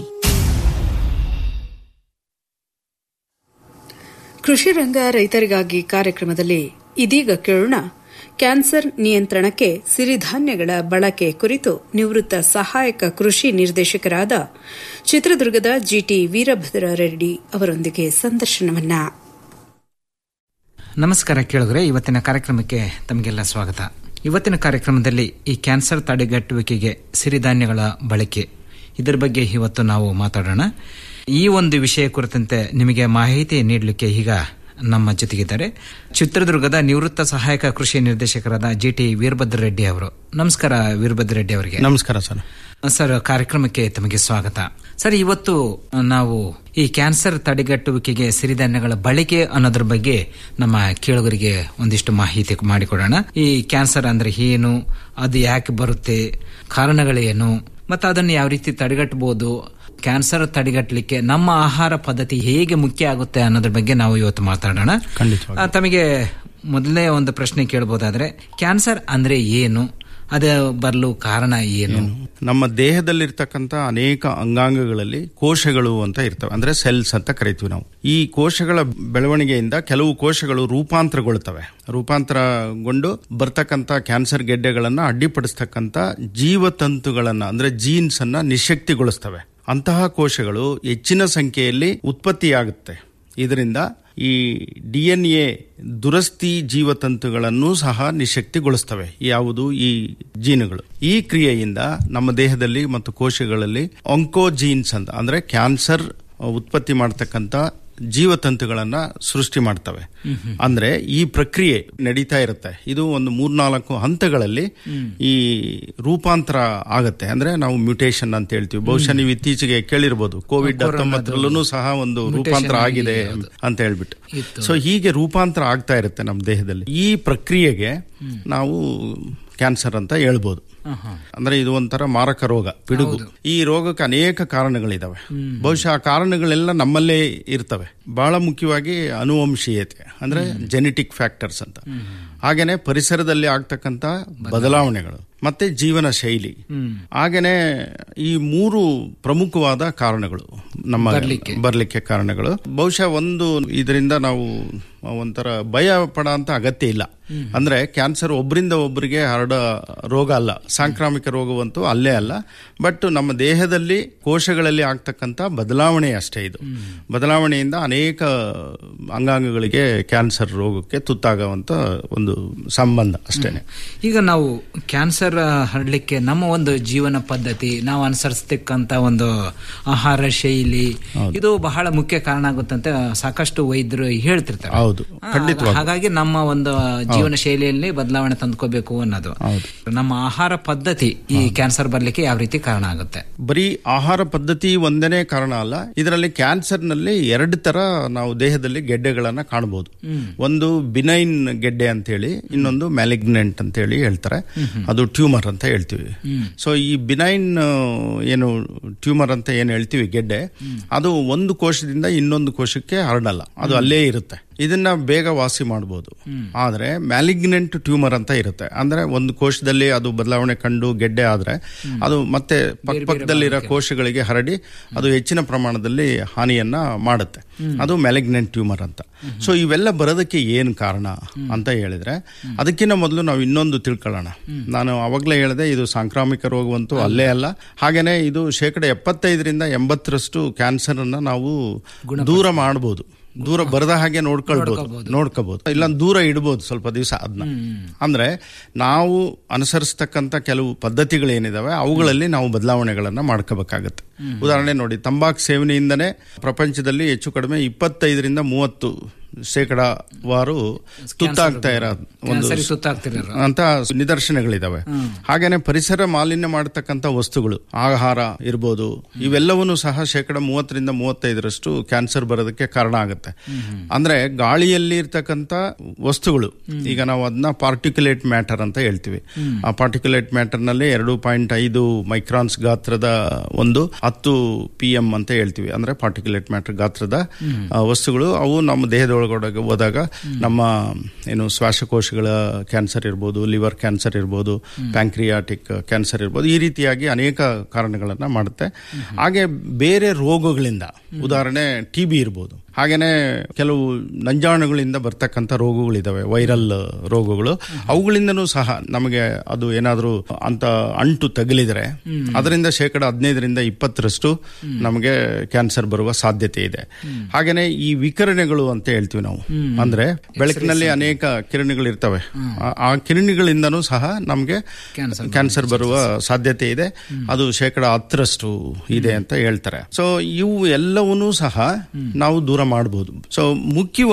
ಕೃಷಿ ರಂಗ ರೈತರಿಗಾಗಿ ಕಾರ್ಯಕ್ರಮದಲ್ಲಿ ಇದೀಗ ಕೇಳೋಣ ಕ್ಯಾನ್ಸರ್ ನಿಯಂತ್ರಣಕ್ಕೆ ಸಿರಿಧಾನ್ಯಗಳ ಬಳಕೆ ಕುರಿತು ನಿವೃತ್ತ ಸಹಾಯಕ ಕೃಷಿ ನಿರ್ದೇಶಕರಾದ ಚಿತ್ರದುರ್ಗದ ಜಿಟಿ ವೀರಭದ್ರ ರೆಡ್ಡಿ ಅವರೊಂದಿಗೆ ಸಂದರ್ಶನವನ್ನ ನಮಸ್ಕಾರ ಕೇಳಿದ್ರೆ ಇವತ್ತಿನ ಕಾರ್ಯಕ್ರಮಕ್ಕೆ ತಮಗೆಲ್ಲ ಸ್ವಾಗತ ಇವತ್ತಿನ ಕಾರ್ಯಕ್ರಮದಲ್ಲಿ ಈ ಕ್ಯಾನ್ಸರ್ ತಡೆಗಟ್ಟುವಿಕೆಗೆ ಸಿರಿಧಾನ್ಯಗಳ ಬಳಕೆ ಇದರ ಬಗ್ಗೆ ಇವತ್ತು ನಾವು ಮಾತಾಡೋಣ ಈ ಒಂದು ವಿಷಯ ಕುರಿತಂತೆ ನಿಮಗೆ ಮಾಹಿತಿ ನೀಡಲಿಕ್ಕೆ ಈಗ ನಮ್ಮ ಜೊತೆಗಿದ್ದಾರೆ ಚಿತ್ರದುರ್ಗದ ನಿವೃತ್ತ ಸಹಾಯಕ ಕೃಷಿ ನಿರ್ದೇಶಕರಾದ ಜಿ ಟಿ ವೀರಭದ್ರ ರೆಡ್ಡಿ ಅವರು ನಮಸ್ಕಾರ ವೀರಭದ್ರ ರೆಡ್ಡಿ ಅವರಿಗೆ ನಮಸ್ಕಾರ ಸರ್ ಸರ್ ಕಾರ್ಯಕ್ರಮಕ್ಕೆ ತಮಗೆ ಸ್ವಾಗತ ಸರ್ ಇವತ್ತು ನಾವು ಈ ಕ್ಯಾನ್ಸರ್ ತಡೆಗಟ್ಟುವಿಕೆಗೆ ಸಿರಿಧಾನ್ಯಗಳ ಬಳಕೆ ಅನ್ನೋದ್ರ ಬಗ್ಗೆ ನಮ್ಮ ಕೇಳುಗರಿಗೆ ಒಂದಿಷ್ಟು ಮಾಹಿತಿ ಮಾಡಿಕೊಡೋಣ ಈ ಕ್ಯಾನ್ಸರ್ ಅಂದ್ರೆ ಏನು ಅದು ಯಾಕೆ ಬರುತ್ತೆ ಕಾರಣಗಳೇನು ಮತ್ತು ಅದನ್ನು ಯಾವ ರೀತಿ ತಡೆಗಟ್ಟಬಹುದು ಕ್ಯಾನ್ಸರ್ ತಡೆಗಟ್ಟಲಿಕ್ಕೆ ನಮ್ಮ ಆಹಾರ ಪದ್ಧತಿ ಹೇಗೆ ಮುಖ್ಯ ಆಗುತ್ತೆ ಅನ್ನೋದ್ರ ಬಗ್ಗೆ ನಾವು ಇವತ್ತು ಮಾತಾಡೋಣ ಖಂಡಿತವಾಗಿ. ಆ, ತಮಗೆ ಮೊದಲನೇ ಒಂದು ಪ್ರಶ್ನೆ ಕೇಳಬಹುದಾದ್ರೆ ಕ್ಯಾನ್ಸರ್ ಅಂದ್ರೆ ಏನು ಅದ ಬರಲು ಕಾರಣ ಏನು ನಮ್ಮ ದೇಹದಲ್ಲಿರ್ತಕ್ಕಂಥ ಅನೇಕ ಅಂಗಾಂಗಗಳಲ್ಲಿ ಕೋಶಗಳು ಅಂತ ಇರ್ತವೆ ಅಂದ್ರೆ ಸೆಲ್ಸ್ ಅಂತ ಕರಿತೀವಿ ನಾವು ಈ ಕೋಶಗಳ ಬೆಳವಣಿಗೆಯಿಂದ ಕೆಲವು ಕೋಶಗಳು ರೂಪಾಂತರಗೊಳ್ತವೆ ರೂಪಾಂತರಗೊಂಡು ಬರ್ತಕ್ಕಂಥ ಕ್ಯಾನ್ಸರ್ ಗೆಡ್ಡೆಗಳನ್ನ ಅಡ್ಡಿಪಡಿಸ್ತಕ್ಕಂಥ ಜೀವತಂತುಗಳನ್ನ ಅಂದ್ರೆ ಜೀನ್ಸ್ ಅನ್ನ ನಿಶಕ್ತಿಗೊಳಿಸ್ತವೆ ಅಂತಹ ಕೋಶಗಳು ಹೆಚ್ಚಿನ ಸಂಖ್ಯೆಯಲ್ಲಿ ಉತ್ಪತ್ತಿಯಾಗುತ್ತೆ ಇದರಿಂದ ಈ ಡಿ ಎನ್ ಎ ದುರಸ್ತಿ ಜೀವತಂತುಗಳನ್ನು ಸಹ ನಿಶಕ್ತಿಗೊಳಿಸ್ತವೆ ಯಾವುದು ಈ ಜೀನುಗಳು ಈ ಕ್ರಿಯೆಯಿಂದ ನಮ್ಮ ದೇಹದಲ್ಲಿ ಮತ್ತು ಕೋಶಗಳಲ್ಲಿ ಒಂಕೋಜೀನ್ಸ್ ಅಂತ ಅಂದ್ರೆ ಕ್ಯಾನ್ಸರ್ ಉತ್ಪತ್ತಿ ಮಾಡತಕ್ಕಂಥ ಜೀವತಂತುಗಳನ್ನ ಸೃಷ್ಟಿ ಮಾಡ್ತವೆ ಅಂದ್ರೆ ಈ ಪ್ರಕ್ರಿಯೆ ನಡೀತಾ ಇರುತ್ತೆ ಇದು ಒಂದು ಮೂರ್ನಾಲ್ಕು ಹಂತಗಳಲ್ಲಿ ಈ ರೂಪಾಂತರ ಆಗತ್ತೆ ಅಂದ್ರೆ ನಾವು ಮ್ಯೂಟೇಶನ್ ಅಂತ ಹೇಳ್ತೀವಿ ಬಹುಶಃ ನೀವು ಇತ್ತೀಚೆಗೆ ಕೇಳಿರ್ಬೋದು ಕೋವಿಡ್ ಹತ್ತೊಂಬತ್ತರಲ್ಲೂ ಸಹ ಒಂದು ರೂಪಾಂತರ ಆಗಿದೆ ಅಂತ ಹೇಳ್ಬಿಟ್ಟು ಸೊ ಹೀಗೆ ರೂಪಾಂತರ ಆಗ್ತಾ ಇರುತ್ತೆ ನಮ್ಮ ದೇಹದಲ್ಲಿ ಈ ಪ್ರಕ್ರಿಯೆಗೆ ನಾವು ಕ್ಯಾನ್ಸರ್ ಅಂತ ಹೇಳ್ಬೋದು ಅಂದ್ರೆ ಇದು ಒಂಥರ ಮಾರಕ ರೋಗ ಪಿಡುಗು ಈ ರೋಗಕ್ಕೆ ಅನೇಕ ಕಾರಣಗಳಿದಾವೆ ಬಹುಶಃ ಆ ಕಾರಣಗಳೆಲ್ಲ ನಮ್ಮಲ್ಲೇ ಇರ್ತವೆ ಬಹಳ ಮುಖ್ಯವಾಗಿ ಅನುವಂಶೀಯತೆ ಅಂದ್ರೆ ಜೆನೆಟಿಕ್ ಫ್ಯಾಕ್ಟರ್ಸ್ ಅಂತ ಹಾಗೇನೆ ಪರಿಸರದಲ್ಲಿ ಆಗ್ತಕ್ಕಂತ ಬದಲಾವಣೆಗಳು ಮತ್ತೆ ಜೀವನ ಶೈಲಿ ಹಾಗೇನೆ ಈ ಮೂರು ಪ್ರಮುಖವಾದ ಕಾರಣಗಳು ನಮ್ಮ ಬರ್ಲಿಕ್ಕೆ ಕಾರಣಗಳು ಬಹುಶಃ ಒಂದು ಇದರಿಂದ ನಾವು ಒಂಥರ ಭಯ ಪಡ ಅಂತ ಅಗತ್ಯ ಇಲ್ಲ ಅಂದ್ರೆ ಕ್ಯಾನ್ಸರ್ ಒಬ್ಬರಿಂದ ಒಬ್ಬರಿಗೆ ಹರಡ ರೋಗ ಅಲ್ಲ ಸಾಂಕ್ರಾಮಿಕ ರೋಗವಂತೂ ಅಲ್ಲೇ ಅಲ್ಲ ಬಟ್ ನಮ್ಮ ದೇಹದಲ್ಲಿ ಕೋಶಗಳಲ್ಲಿ ಆಗ್ತಕ್ಕಂಥ ಬದಲಾವಣೆ ಅಷ್ಟೇ ಇದು ಬದಲಾವಣೆಯಿಂದ ಅನೇಕ ಅಂಗಾಂಗಗಳಿಗೆ ಕ್ಯಾನ್ಸರ್ ರೋಗಕ್ಕೆ ತುತ್ತಾಗುವಂತ ಒಂದು ಸಂಬಂಧ ಅಷ್ಟೇನೆ ಈಗ ನಾವು ಕ್ಯಾನ್ಸರ್ ಹರಡ್ಲಿಕ್ಕೆ ನಮ್ಮ ಒಂದು ಜೀವನ ಪದ್ಧತಿ ನಾವು ಅನುಸರಿಸ್ತಕ್ಕಂತ ಒಂದು ಆಹಾರ ಶೈಲಿ ಇದು ಬಹಳ ಮುಖ್ಯ ಕಾರಣ ಆಗುತ್ತಂತ ಸಾಕಷ್ಟು ವೈದ್ಯರು ಹೇಳ್ತಿರ್ತಾರೆ ಹೌದು ಆ, ಖಂಡಿತವಾಗಿ ಹಾಗಾಗಿ ನಮ್ಮ ಒಂದು ಜೀವನ ಶೈಲಿಯಲ್ಲಿ ಬದಲಾವಣೆ ತಂದ್ಕೋಬೇಕು ಅನ್ನೋದು ನಮ್ಮ ಆಹಾರ ಪದ್ಧತಿ ಈ ಕ್ಯಾನ್ಸರ್ ಬರ್ಲಿಕ್ಕೆ ಯಾವ ರೀತಿ ಕಾರಣ ಆಗುತ್ತೆ ಬರೀ ಆಹಾರ ಪದ್ಧತಿ ಒಂದೇನೇ ಕಾರಣ ಅಲ್ಲ ಇದರಲ್ಲಿ ಕ್ಯಾನ್ಸರ್ ನಲ್ಲಿ ಎರಡು ತರ ನಾವು ದೇಹದಲ್ಲಿ ಗೆಡ್ಡೆಗಳನ್ನ ಕಾಣಬಹುದು ಒಂದು ಬಿನೈನ್ ಗೆಡ್ಡೆ ಅಂತ ಹೇಳಿ ಇನ್ನೊಂದು ಮ್ಯಾಲಿಗ್ನೆಂಟ್ ಅಂತ ಹೇಳಿ ಹೇಳ್ತಾರೆ ಅದು ಟ್ಯೂಮರ್ ಅಂತ ಹೇಳ್ತೀವಿ ಸೊ ಈ ಬಿನೈನ್ ಏನು ಟ್ಯೂಮರ್ ಅಂತ ಏನು ಹೇಳ್ತೀವಿ ಗೆಡ್ಡೆ ಅದು ಒಂದು ಕೋಶದಿಂದ ಇನ್ನೊಂದು ಕೋಶಕ್ಕೆ ಹರಡಲ್ಲ ಅದು ಅಲ್ಲೇ ಇರುತ್ತೆ ಇದನ್ನ ಬೇಗ ವಾಸಿ ಮಾಡಬಹುದು ಆದ್ರೆ ಮ್ಯಾಲಿಗ್ನೆಂಟ್ ಟ್ಯೂಮರ್ ಅಂತ ಇರುತ್ತೆ ಅಂದ್ರೆ ಒಂದು ಕೋಶದಲ್ಲಿ ಅದು ಬದಲಾವಣೆ ಕಂಡು ಗೆಡ್ಡೆ ಆದ್ರೆ ಅದು ಮತ್ತೆ ಪಕ್ಕ ಪಕ್ಕದಲ್ಲಿರೋ ಕೋಶಗಳಿಗೆ ಹರಡಿ ಅದು ಹೆಚ್ಚಿನ ಪ್ರಮಾಣದಲ್ಲಿ ಹಾನಿಯನ್ನ ಮಾಡುತ್ತೆ ಅದು ಮ್ಯಾಲಿಗ್ನೆಂಟ್ ಟ್ಯೂಮರ್ ಅಂತ ಸೊ ಇವೆಲ್ಲ ಬರೋದಕ್ಕೆ ಏನು ಕಾರಣ ಅಂತ ಹೇಳಿದ್ರೆ ಅದಕ್ಕಿಂತ ಮೊದಲು ನಾವು ಇನ್ನೊಂದು ತಿಳ್ಕೊಳ್ಳೋಣ ನಾನು ಅವಾಗಲೇ ಹೇಳಿದೆ ಇದು ಸಾಂಕ್ರಾಮಿಕ ರೋಗವಂತೂ ಅಲ್ಲೇ ಅಲ್ಲ ಹಾಗೇನೆ ಇದು ಶೇಕಡ ಎಪ್ಪತ್ತೈದರಿಂದ ಎಂಬತ್ತರಷ್ಟು ಕ್ಯಾನ್ಸರ್ ಅನ್ನ ನಾವು ದೂರ ಮಾಡಬಹುದು ದೂರ ಬರದ ಹಾಗೆ ನೋಡ್ಕೊಳ್ಬಹುದು ನೋಡ್ಕೋಬಹುದು ಇಲ್ಲ ದೂರ ಇಡಬಹುದು ಸ್ವಲ್ಪ ದಿವಸ ಅದನ್ನ ಅಂದ್ರೆ ನಾವು ಅನುಸರಿಸ್ತಕ್ಕಂಥ ಕೆಲವು ಪದ್ಧತಿಗಳೇನಿದಾವೆ ಅವುಗಳಲ್ಲಿ ನಾವು ಬದಲಾವಣೆಗಳನ್ನ ಮಾಡ್ಕೋಬೇಕಾಗತ್ತೆ ಉದಾಹರಣೆ ನೋಡಿ ತಂಬಾಕು ಸೇವನೆಯಿಂದನೇ ಪ್ರಪಂಚದಲ್ಲಿ ಹೆಚ್ಚು ಕಡಿಮೆ ಇಪ್ಪತ್ತೈದರಿಂದ ಮೂವತ್ತು ಶೇಕಡವಾರು ತುತ್ತಾಗ್ತಾ ಇರೋ ಒಂದು ಕ್ಯಾನ್ಸರ್ಗೆ ತುತ್ತಾಗ್ತಿರೋರು. ಅಂತ ನಿದರ್ಶನಗಳಿದಾವೆ ಹಾಗೇನೆ ಪರಿಸರ ಮಾಲಿನ್ಯ ಮಾಡತಕ್ಕಂತ ವಸ್ತುಗಳು ಆಹಾರ ಇರ್ಬೋದು ಇವೆಲ್ಲವನ್ನೂ ಸಹ ಶೇಕಡ ಮೂವತ್ತರಿಂದ ಮೂವತ್ತೈದರಷ್ಟು ಕ್ಯಾನ್ಸರ್ ಬರೋದಕ್ಕೆ ಕಾರಣ ಆಗುತ್ತೆ ಅಂದ್ರೆ ಗಾಳಿಯಲ್ಲಿ ಇರ್ತಕ್ಕಂತ ವಸ್ತುಗಳು ಈಗ ನಾವು ಅದನ್ನ ಪಾರ್ಟಿಕ್ಯುಲೇಟ್ ಮ್ಯಾಟರ್ ಅಂತ ಹೇಳ್ತೀವಿ ಆ ಪಾರ್ಟಿಕ್ಯುಲೇಟ್ ಮ್ಯಾಟರ್ ನಲ್ಲಿ ಎರಡು ಪಾಯಿಂಟ್ ಐದು ಮೈಕ್ರಾನ್ಸ್ ಗಾತ್ರದ ಒಂದು ಹತ್ತು ಪಿ ಎಂ ಅಂತ ಹೇಳ್ತೀವಿ ಅಂದ್ರೆ ಪಾರ್ಟಿಕ್ಯುಲೇಟ್ ಮ್ಯಾಟರ್ ಗಾತ್ರದ ಆ, ವಸ್ತುಗಳು ಅವು ನಮ್ಮ ದೇಹದೊಳಗಡೆ ಹೋದಾಗ ನಮ್ಮ ಏನು ಶ್ವಾಸಕೋಶಗಳ ಕ್ಯಾನ್ಸರ್ ಇರ್ಬೋದು ಲಿವರ್ ಕ್ಯಾನ್ಸರ್ ಇರ್ಬೋದು ಪ್ಯಾಂಕ್ರಿಯಾಟಿಕ್ ಕ್ಯಾನ್ಸರ್ ಇರ್ಬೋದು ಈ ರೀತಿಯಾಗಿ ಅನೇಕ ಕಾರಣಗಳನ್ನ ಮಾಡುತ್ತೆ ಹಾಗೆ ಬೇರೆ ರೋಗಗಳಿಂದ ಉದಾಹರಣೆ ಟಿ ಬಿ ಇರ್ಬೋದು ಹಾಗೇನೆ ಕೆಲವು ನಂಜಾಣುಗಳಿಂದ ಬರ್ತಕ್ಕಂಥ ರೋಗಗಳಿದಾವೆ ವೈರಲ್ ರೋಗಗಳು ಅವುಗಳಿಂದನೂ ಸಹ ನಮಗೆ ಅದು ಏನಾದರೂ ಅಂತ ಅಂಟು ತಗುಲಿದರೆ ಅದರಿಂದ ಶೇಕಡ ಹದಿನೈದರಿಂದ ಇಪ್ಪತ್ತರಷ್ಟು ನಮಗೆ ಕ್ಯಾನ್ಸರ್ ಬರುವ ಸಾಧ್ಯತೆ ಇದೆ ಹಾಗೇನೆ ಈ ವಿಕರಣೆಗಳು ಅಂತ ಹೇಳ್ತೀವಿ ನಾವು ಅಂದ್ರೆ ಬೆಳಕಿನಲ್ಲಿ ಅನೇಕ ಕಿರಣಗಳು ಇರ್ತವೆ ಆ- ಆ ಕಿರಣಗಳಿಂದನೂ ಸಹ ನಮಗೆ ಕ್ಯಾನ್ಸರ್ ಬರುವ ಸಾಧ್ಯತೆ ಇದೆ ಅದು ಶೇಕಡ ಹತ್ತರಷ್ಟು ಇದೆ ಅಂತ ಹೇಳ್ತಾರೆ ಸೊ ಇವು ಎಲ್ಲವನ್ನೂ ಸಹ ನಾವು ದೂರ ಮಾಡಬಹುದು ಸೊ ಮುಖ್ಯವಾಗಿ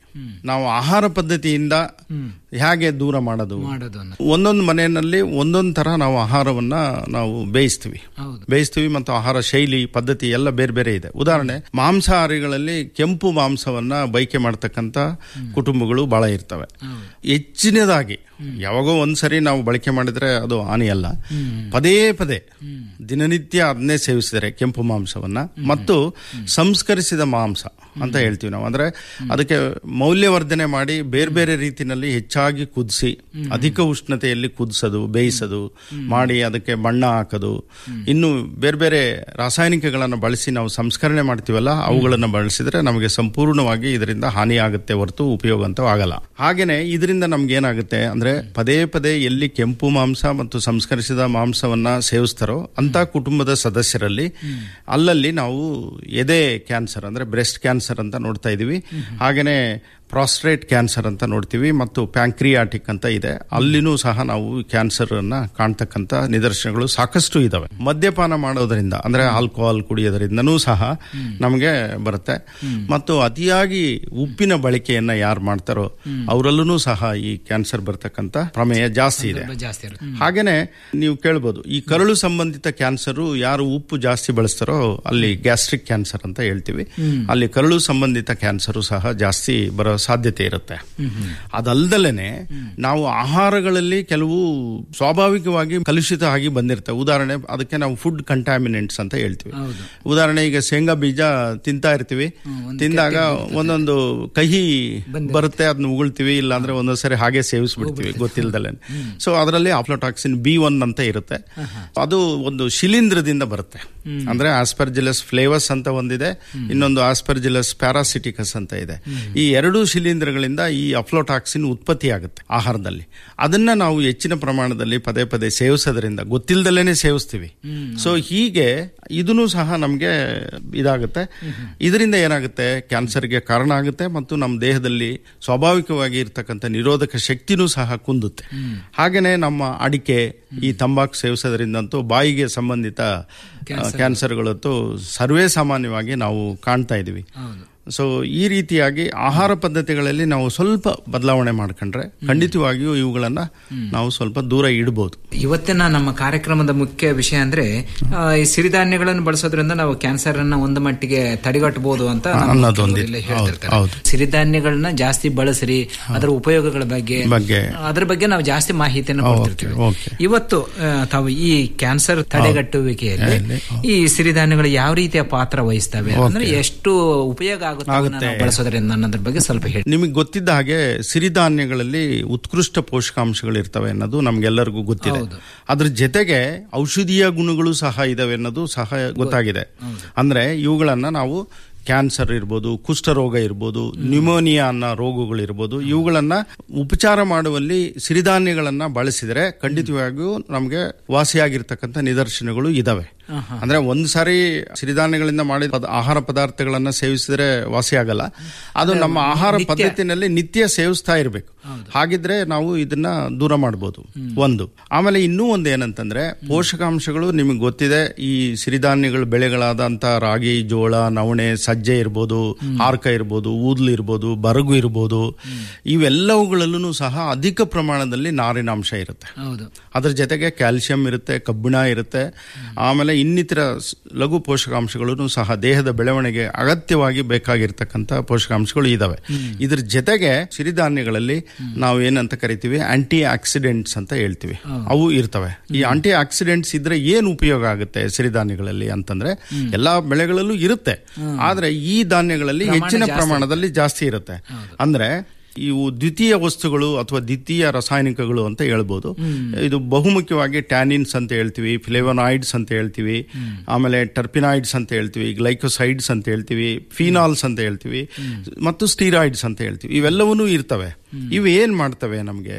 ನಾವು ಆಹಾರ ಪದ್ಧತಿಯಿಂದ ಹೇಗೆ ದೂರ ಮಾಡೋದು ಮಾಡೋದು ಅನ್ನೋದು. ಒಂದೊಂದು ಮನೆಯಲ್ಲಿ ಒಂದೊಂದು ತರ ನಾವು ಆಹಾರವನ್ನ ನಾವು ಬೇಯಿಸ್ತೀವಿ ಹೌದು. ಬೇಯಿಸ್ತೀವಿ ಮತ್ತು ಆಹಾರ ಶೈಲಿ ಪದ್ಧತಿ ಎಲ್ಲ ಬೇರೆ ಬೇರೆ ಇದೆ ಉದಾಹರಣೆ ಮಾಂಸಾಹಾರಿಗಳಲ್ಲಿ ಕೆಂಪು ಮಾಂಸವನ್ನ ಬೈಕೆ ಮಾಡ್ತಕ್ಕಂಥ ಕುಟುಂಬಗಳು ಬಹಳ ಇರ್ತವೆ ಹೆಚ್ಚಿನದಾಗಿ ಯಾವಾಗೋ ಒಂದ್ಸರಿ ನಾವು ಬಳಕೆ ಮಾಡಿದ್ರೆ ಅದು ಹಾನಿಯಲ್ಲ ಪದೇ ಪದೇ ದಿನನಿತ್ಯ ಅದನ್ನೇ ಸೇವಿಸಿದರೆ ಕೆಂಪು ಮಾಂಸವನ್ನ ಮತ್ತು ಸಂಸ್ಕರಿಸಿದ ಮಾಂಸ ಅಂತ ಹೇಳ್ತೀವಿ ನಾವು ಅಂದ್ರೆ ಅದಕ್ಕೆ ಮೌಲ್ಯವರ್ಧನೆ ಮಾಡಿ ಬೇರೆ ಬೇರೆ ರೀತಿನಲ್ಲಿ ಹೆಚ್ಚಾಗಿ ಕುದಿಸಿ ಅಧಿಕ ಉಷ್ಣತೆಯಲ್ಲಿ ಕುದಿಸೋದು ಬೇಯಿಸೋದು ಮಾಡಿ ಅದಕ್ಕೆ ಬಣ್ಣ ಹಾಕೋದು ಇನ್ನು ಬೇರೆ ಬೇರೆ ರಾಸಾಯನಿಕಗಳನ್ನು ಬಳಸಿ ನಾವು ಸಂಸ್ಕರಣೆ ಮಾಡ್ತೀವಲ್ಲ ಅವುಗಳನ್ನು ಬಳಸಿದ್ರೆ ನಮಗೆ ಸಂಪೂರ್ಣವಾಗಿ ಇದರಿಂದ ಹಾನಿ ಆಗುತ್ತೆ ಹೊರತು ಉಪಯೋಗ ಅಂತೂ ಆಗಲ್ಲ ಹಾಗೇನೆ ಇದರಿಂದ ನಮ್ಗೆ ಏನಾಗುತ್ತೆ ಅಂದ್ರೆ ಪದೇ ಪದೇ ಎಲ್ಲಿ ಕೆಂಪು ಮಾಂಸ ಮತ್ತು ಸಂಸ್ಕರಿಸಿದ ಮಾಂಸವನ್ನ ಸೇವಿಸ್ತಾರೋ ಅಂತ ಕುಟುಂಬದ ಸದಸ್ಯರಲ್ಲಿ ಅಲ್ಲಲ್ಲಿ ನಾವು ಎದೆ ಕ್ಯಾನ್ಸರ್ ಅಂದ್ರೆ ಬ್ರೆಸ್ಟ್ ಕ್ಯಾನ್ಸರ್ ಅಂತ ನೋಡ್ತಾ ಇದೀವಿ ಹಾಗೇನೆ ಪ್ರಾಸ್ಟ್ರೇಟ್ ಕ್ಯಾನ್ಸರ್ ಅಂತ ನೋಡ್ತೀವಿ ಮತ್ತು ಪ್ಯಾಂಕ್ರಿಯಾಟಿಕ್ ಅಂತ ಇದೆ ಅಲ್ಲಿನೂ ಸಹ ನಾವು ಕ್ಯಾನ್ಸರ್ ಅನ್ನ ಕಾಣ್ತಕ್ಕಂತ ನಿದರ್ಶನಗಳು ಸಾಕಷ್ಟು ಇದಾವೆ ಮದ್ಯಪಾನ ಮಾಡೋದ್ರಿಂದ ಅಂದ್ರೆ ಆಲ್ಕೋಹಾಲ್ ಕುಡಿಯೋದ್ರಿಂದನೂ ಸಹ ನಮಗೆ ಬರುತ್ತೆ ಮತ್ತು ಅತಿಯಾಗಿ ಉಪ್ಪಿನ ಬಳಕೆಯನ್ನ ಯಾರು ಮಾಡ್ತಾರೋ ಅವರಲ್ಲೂ ಸಹ ಈ ಕ್ಯಾನ್ಸರ್ ಬರ್ತಕ್ಕಂತ ಪ್ರಮೇಯ ಜಾಸ್ತಿ ಇದೆ ಜಾಸ್ತಿ ಇರುತ್ತೆ ಹಾಗೇನೆ ನೀವು ಕೇಳ್ಬೋದು ಈ ಕರಳು ಸಂಬಂಧಿತ ಕ್ಯಾನ್ಸರ್ ಯಾರು ಉಪ್ಪು ಜಾಸ್ತಿ ಬಳಸ್ತಾರೋ ಅಲ್ಲಿ ಗ್ಯಾಸ್ಟ್ರಿಕ್ ಕ್ಯಾನ್ಸರ್ ಅಂತ ಹೇಳ್ತೀವಿ ಅಲ್ಲಿ ಕರಳು ಸಂಬಂಧಿತ ಕ್ಯಾನ್ಸರ್ ಸಹ ಜಾಸ್ತಿ ಬರೋ ಸಾಧ್ಯತೆ ಇರುತ್ತೆ ಅದಲ್ದಲೇನೆ ನಾವು ಆಹಾರಗಳಲ್ಲಿ ಕೆಲವು ಸ್ವಾಭಾವಿಕವಾಗಿ ಕಲುಷಿತ ಆಗಿ ಬಂದಿರ್ತವೆ ಉದಾಹರಣೆ ಅದಕ್ಕೆ ನಾವು ಫುಡ್ ಕಂಟಾಮಿನೆಂಟ್ಸ್ ಅಂತ ಹೇಳ್ತೀವಿ ಉದಾಹರಣೆ ಈಗ ಶೇಂಗಾ ಬೀಜ ತಿಂತಾ ಇರ್ತೀವಿ ತಿಂದಾಗ ಒಂದೊಂದು ಕಹಿ ಬರುತ್ತೆ ಅದನ್ನ ಉಗುಳ್ತೀವಿ ಇಲ್ಲಾಂದ್ರೆ ಒಂದೊಂದ್ಸರಿ ಹಾಗೆ ಸೇವಿಸ್ಬಿಡ್ತೀವಿ ಗೊತ್ತಿಲ್ದಲೆ ಸೊ ಅದರಲ್ಲಿ ಆಫ್ಲೋಟಾಕ್ಸಿನ್ ಬಿ ಒನ್ ಅಂತ ಇರುತ್ತೆ ಅದು ಒಂದು ಶಿಲೀಂಧ್ರದಿಂದ ಬರುತ್ತೆ ಅಂದ್ರೆ ಆಸ್ಪರ್ಜಿಲಸ್ ಫ್ಲೇವಸ್ ಅಂತ ಒಂದಿದೆ ಇನ್ನೊಂದು ಆಸ್ಪರ್ಜಿಲಸ್ ಪ್ಯಾರಾಸಿಟಿಕಸ್ ಅಂತ ಇದೆ ಈ ಎರಡು ಶಿಲೀಂಧ್ರಗಳಿಂದ ಈ ಅಫ್ಲೋಟಾಕ್ಸಿನ್ ಉತ್ಪತ್ತಿ ಆಗುತ್ತೆ ಆಹಾರದಲ್ಲಿ ಅದನ್ನ ನಾವು ಹೆಚ್ಚಿನ ಪ್ರಮಾಣದಲ್ಲಿ ಪದೇ ಪದೇ ಸೇವಿಸೋದ್ರಿಂದ ಗೊತ್ತಿಲ್ದಲೇನೆ ಸೇವಿಸ್ತೀವಿ ಸೊ ಹೀಗೆ ಇದನ್ನು ಸಹ ನಮಗೆ ಇದಾಗುತ್ತೆ ಇದರಿಂದ ಏನಾಗುತ್ತೆ ಕ್ಯಾನ್ಸರ್ಗೆ ಕಾರಣ ಆಗುತ್ತೆ ಮತ್ತು ನಮ್ಮ ದೇಹದಲ್ಲಿ ಸ್ವಾಭಾವಿಕವಾಗಿ ಇರ್ತಕ್ಕಂಥ ನಿರೋಧಕ ಶಕ್ತಿನೂ ಸಹ ಕುಂದುತ್ತೆ ಹಾಗೇನೆ ನಮ್ಮ ಅಡಿಕೆ ಈ ತಂಬಾಕು ಸೇವಿಸೋದ್ರಿಂದಂತೂ ಬಾಯಿಗೆ ಸಂಬಂಧಿತ ಕ್ಯಾನ್ಸರ್ಗಳಂತೂ ಸರ್ವೇ ಸಾಮಾನ್ಯವಾಗಿ ನಾವು ಕಾಣ್ತಾ ಇದೀವಿ ಸೊ ಈ ರೀತಿಯಾಗಿ ಆಹಾರ ಪದ್ಧತಿಗಳಲ್ಲಿ ನಾವು ಸ್ವಲ್ಪ ಬದಲಾವಣೆ ಮಾಡ್ಕೊಂಡ್ರೆ ಖಂಡಿತವಾಗಿಯೂ ಇವುಗಳನ್ನ ನಾವು ಸ್ವಲ್ಪ ದೂರ ಇಡಬಹುದು ಇವತ್ತಿನ ನಮ್ಮ ಕಾರ್ಯಕ್ರಮದ ಮುಖ್ಯ ವಿಷಯ ಅಂದ್ರೆ ಆ, ಈ ಸಿರಿಧಾನ್ಯಗಳನ್ನು ಬಳಸೋದ್ರಿಂದ ನಾವು ಕ್ಯಾನ್ಸರ್ ಅನ್ನ ಒಂದು ಮಟ್ಟಿಗೆ ತಡೆಗಟ್ಟಬಹುದು ಅಂತ ನಮ್ಮ ಅನ್ನೋದೊಂದು ಕೆಲವರು ಇಲ್ಲಿ ಹೌದು, ಹೇಳ್ತಿರ್ತಾರೆ. ಹೌದು. ಸಿರಿಧಾನ್ಯಗಳನ್ನ ಜಾಸ್ತಿ ಬಳಸ್ರಿ ಅದರ ಉಪಯೋಗಗಳ ಬಗ್ಗೆ ಬಗ್ಗೆ ಅದ್ರ ಬಗ್ಗೆ ನಾವು ಜಾಸ್ತಿ ಮಾಹಿತಿಯನ್ನು ಕೊಡ್ತಿರ್ತೀವಿ ಓಕೆ ಇವತ್ತು ಆ, ತಾವು ಈ ಕ್ಯಾನ್ಸರ್ ತಡೆಗಟ್ಟುವಿಕೆಯಲ್ಲಿ ಈ ಸಿರಿಧಾನ್ಯಗಳು ಯಾವ ರೀತಿಯ ಪಾತ್ರ ವಹಿಸ್ತವೆ ಅಂದ್ರೆ ಎಷ್ಟು ಉಪಯೋಗ ಆಗುತ್ತೆ ಅದನ್ನ ನಾವು ಬಳಸೋದ್ರಿಂದ ಅನ್ನೋದ್ರ ಬಗ್ಗೆ ಸ್ವಲ್ಪ ಹೇಳಿ ನಿಮಗೆ ಗೊತ್ತಿದ್ದ ಹಾಗೆ ಸಿರಿಧಾನ್ಯಗಳಲ್ಲಿ ಉತ್ಕೃಷ್ಟ ಪೋಷಕಾಂಶಗಳು ಇರ್ತವೆ ಅನ್ನೋದು ನಮ್ಗೆಲ್ಲರಿಗೂ ಗೊತ್ತಿದೆ ಅದ್ರ ಜೊತೆಗೆ ಔಷಧೀಯ ಗುಣಗಳು ಸಹ ಇದಾವೆ ಅನ್ನೋದು ಸಹ ಗೊತ್ತಾಗಿದೆ ಅಂದ್ರೆ ಇವುಗಳನ್ನ ನಾವು ಕ್ಯಾನ್ಸರ್ ಇರ್ಬೋದು ಕುಷ್ಠರೋಗ ಇರ್ಬೋದು ನ್ಯೂಮೋನಿಯಾ ಅನ್ನೋ ರೋಗಗಳು ಇರ್ಬೋದು ಇವುಗಳನ್ನ ಉಪಚಾರ ಮಾಡುವಲ್ಲಿ ಸಿರಿಧಾನ್ಯಗಳನ್ನ ಬಳಸಿದರೆ ಖಂಡಿತವಾಗಿಯೂ ನಮಗೆ ವಾಸಿಯಾಗಿರ್ತಕ್ಕಂಥ ನಿದರ್ಶನಗಳು ಇದಾವೆ ಅಂದ್ರೆ ಒಂದ್ ಸಾರಿ ಸಿರಿಧಾನ್ಯಗಳಿಂದ ಮಾಡಿದ ಪದ- ಆಹಾರ ಪದಾರ್ಥಗಳನ್ನ ಸೇವಿಸಿದ್ರೆ ವಾಸಿ ಆಗಲ್ಲ ಅದು ನಮ್ಮ ಆಹಾರ ಪದ್ಧತಿನಲ್ಲಿ ನಿತ್ಯ ಸೇವಿಸ್ತಾ ಇರಬೇಕು ಹಾಗಿದ್ರೆ ನಾವು ಇದನ್ನ ದೂರ ಮಾಡಬಹುದು ಒಂದು ಆಮೇಲೆ ಇನ್ನೂ ಒಂದು ಏನಂತಂದ್ರೆ ಪೋಷಕಾಂಶಗಳು ನಿಮಗೆ ಗೊತ್ತಿದೆ ಈ ಸಿರಿಧಾನ್ಯಗಳ ಬೆಳೆಗಳಾದಂತ ರಾಗಿ ಜೋಳ ನವಣೆ ಸಜ್ಜೆ ಇರ್ಬೋದು ಹಾರ್ಕ ಇರ್ಬೋದು ಊದ್ಲು ಇರ್ಬೋದು ಬರಗು ಇರ್ಬೋದು ಇವೆಲ್ಲವುಗಳಲ್ಲೂ ಸಹ ಅಧಿಕ ಪ್ರಮಾಣದಲ್ಲಿ ನಾರಿನಾಂಶ ಇರುತ್ತೆ ಹೌದು ಅದ್ರ ಜೊತೆಗೆ ಕ್ಯಾಲ್ಸಿಯಂ ಇರುತ್ತೆ ಕಬ್ಬಿಣ ಇರುತ್ತೆ ಆಮೇಲೆ ಇನ್ನಿತರ ಸ್- ಲಘು ಪೋಷಕಾಂಶಗಳು ಸಹ ದೇಹದ ಬೆಳವಣಿಗೆ ಅಗತ್ಯವಾಗಿ ಬೇಕಾಗಿರ್ತಕ್ಕಂಥ ಪೋಷಕಾಂಶಗಳು ಇದಾವೆ ಇದ್ರ ಜೊತೆಗೆ ಸಿರಿಧಾನ್ಯಗಳಲ್ಲಿ ನಾವು ಏನಂತ ಕರಿತೀವಿ ಆಂಟಿ ಆಕ್ಸಿಡೆಂಟ್ಸ್ ಅಂತ ಹೇಳ್ತೀವಿ ಅವು ಇರ್ತವೆ ಈ ಆಂಟಿ ಆಕ್ಸಿಡೆಂಟ್ಸ್ ಇದ್ರೆ ಏನು ಉಪಯೋಗ ಆಗುತ್ತೆ ಸಿರಿಧಾನ್ಯಗಳಲ್ಲಿ ಅಂತಂದ್ರೆ ಎಲ್ಲಾ ಬೆಳೆಗಳಲ್ಲೂ ಇರುತ್ತೆ ಆದ್ರೆ ಈ ಧಾನ್ಯಗಳಲ್ಲಿ ಪ್ರಮಾಣ ಹೆಚ್ಚಿನ ಜಾಸ್ತಿ ಪ್ರಮಾಣದಲ್ಲಿ ಜಾಸ್ತಿ ಇರುತ್ತೆ ಅಂದ್ರೆ ಇವು ದ್ವಿತೀಯ ವಸ್ತುಗಳು ಅಥವಾ ದ್ವಿತೀಯ ರಾಸಾಯನಿಕಗಳು ಅಂತ ಹೇಳ್ಬೋದು ಇದು ಬಹುಮುಖ್ಯವಾಗಿ ಟ್ಯಾನಿನ್ಸ್ ಅಂತ ಹೇಳ್ತೀವಿ ಫ್ಲೇವನಾಯ್ಡ್ಸ್ ಅಂತ ಹೇಳ್ತೀವಿ ಆಮೇಲೆ ಟರ್ಪಿನಾಯ್ಡ್ಸ್ ಅಂತ ಹೇಳ್ತೀವಿ ಗ್ಲೈಕೋಸೈಡ್ಸ್ ಅಂತ ಹೇಳ್ತೀವಿ ಫಿನಾಲ್ಸ್ ಅಂತ ಹೇಳ್ತೀವಿ ಮತ್ತು ಸ್ಟೀರಾಯ್ಡ್ಸ್ ಅಂತ ಹೇಳ್ತೀವಿ ಇವೆಲ್ಲವೂ ಇರ್ತವೆ ಇವು ಏನ್ ಮಾಡ್ತವೆ ನಮಗೆ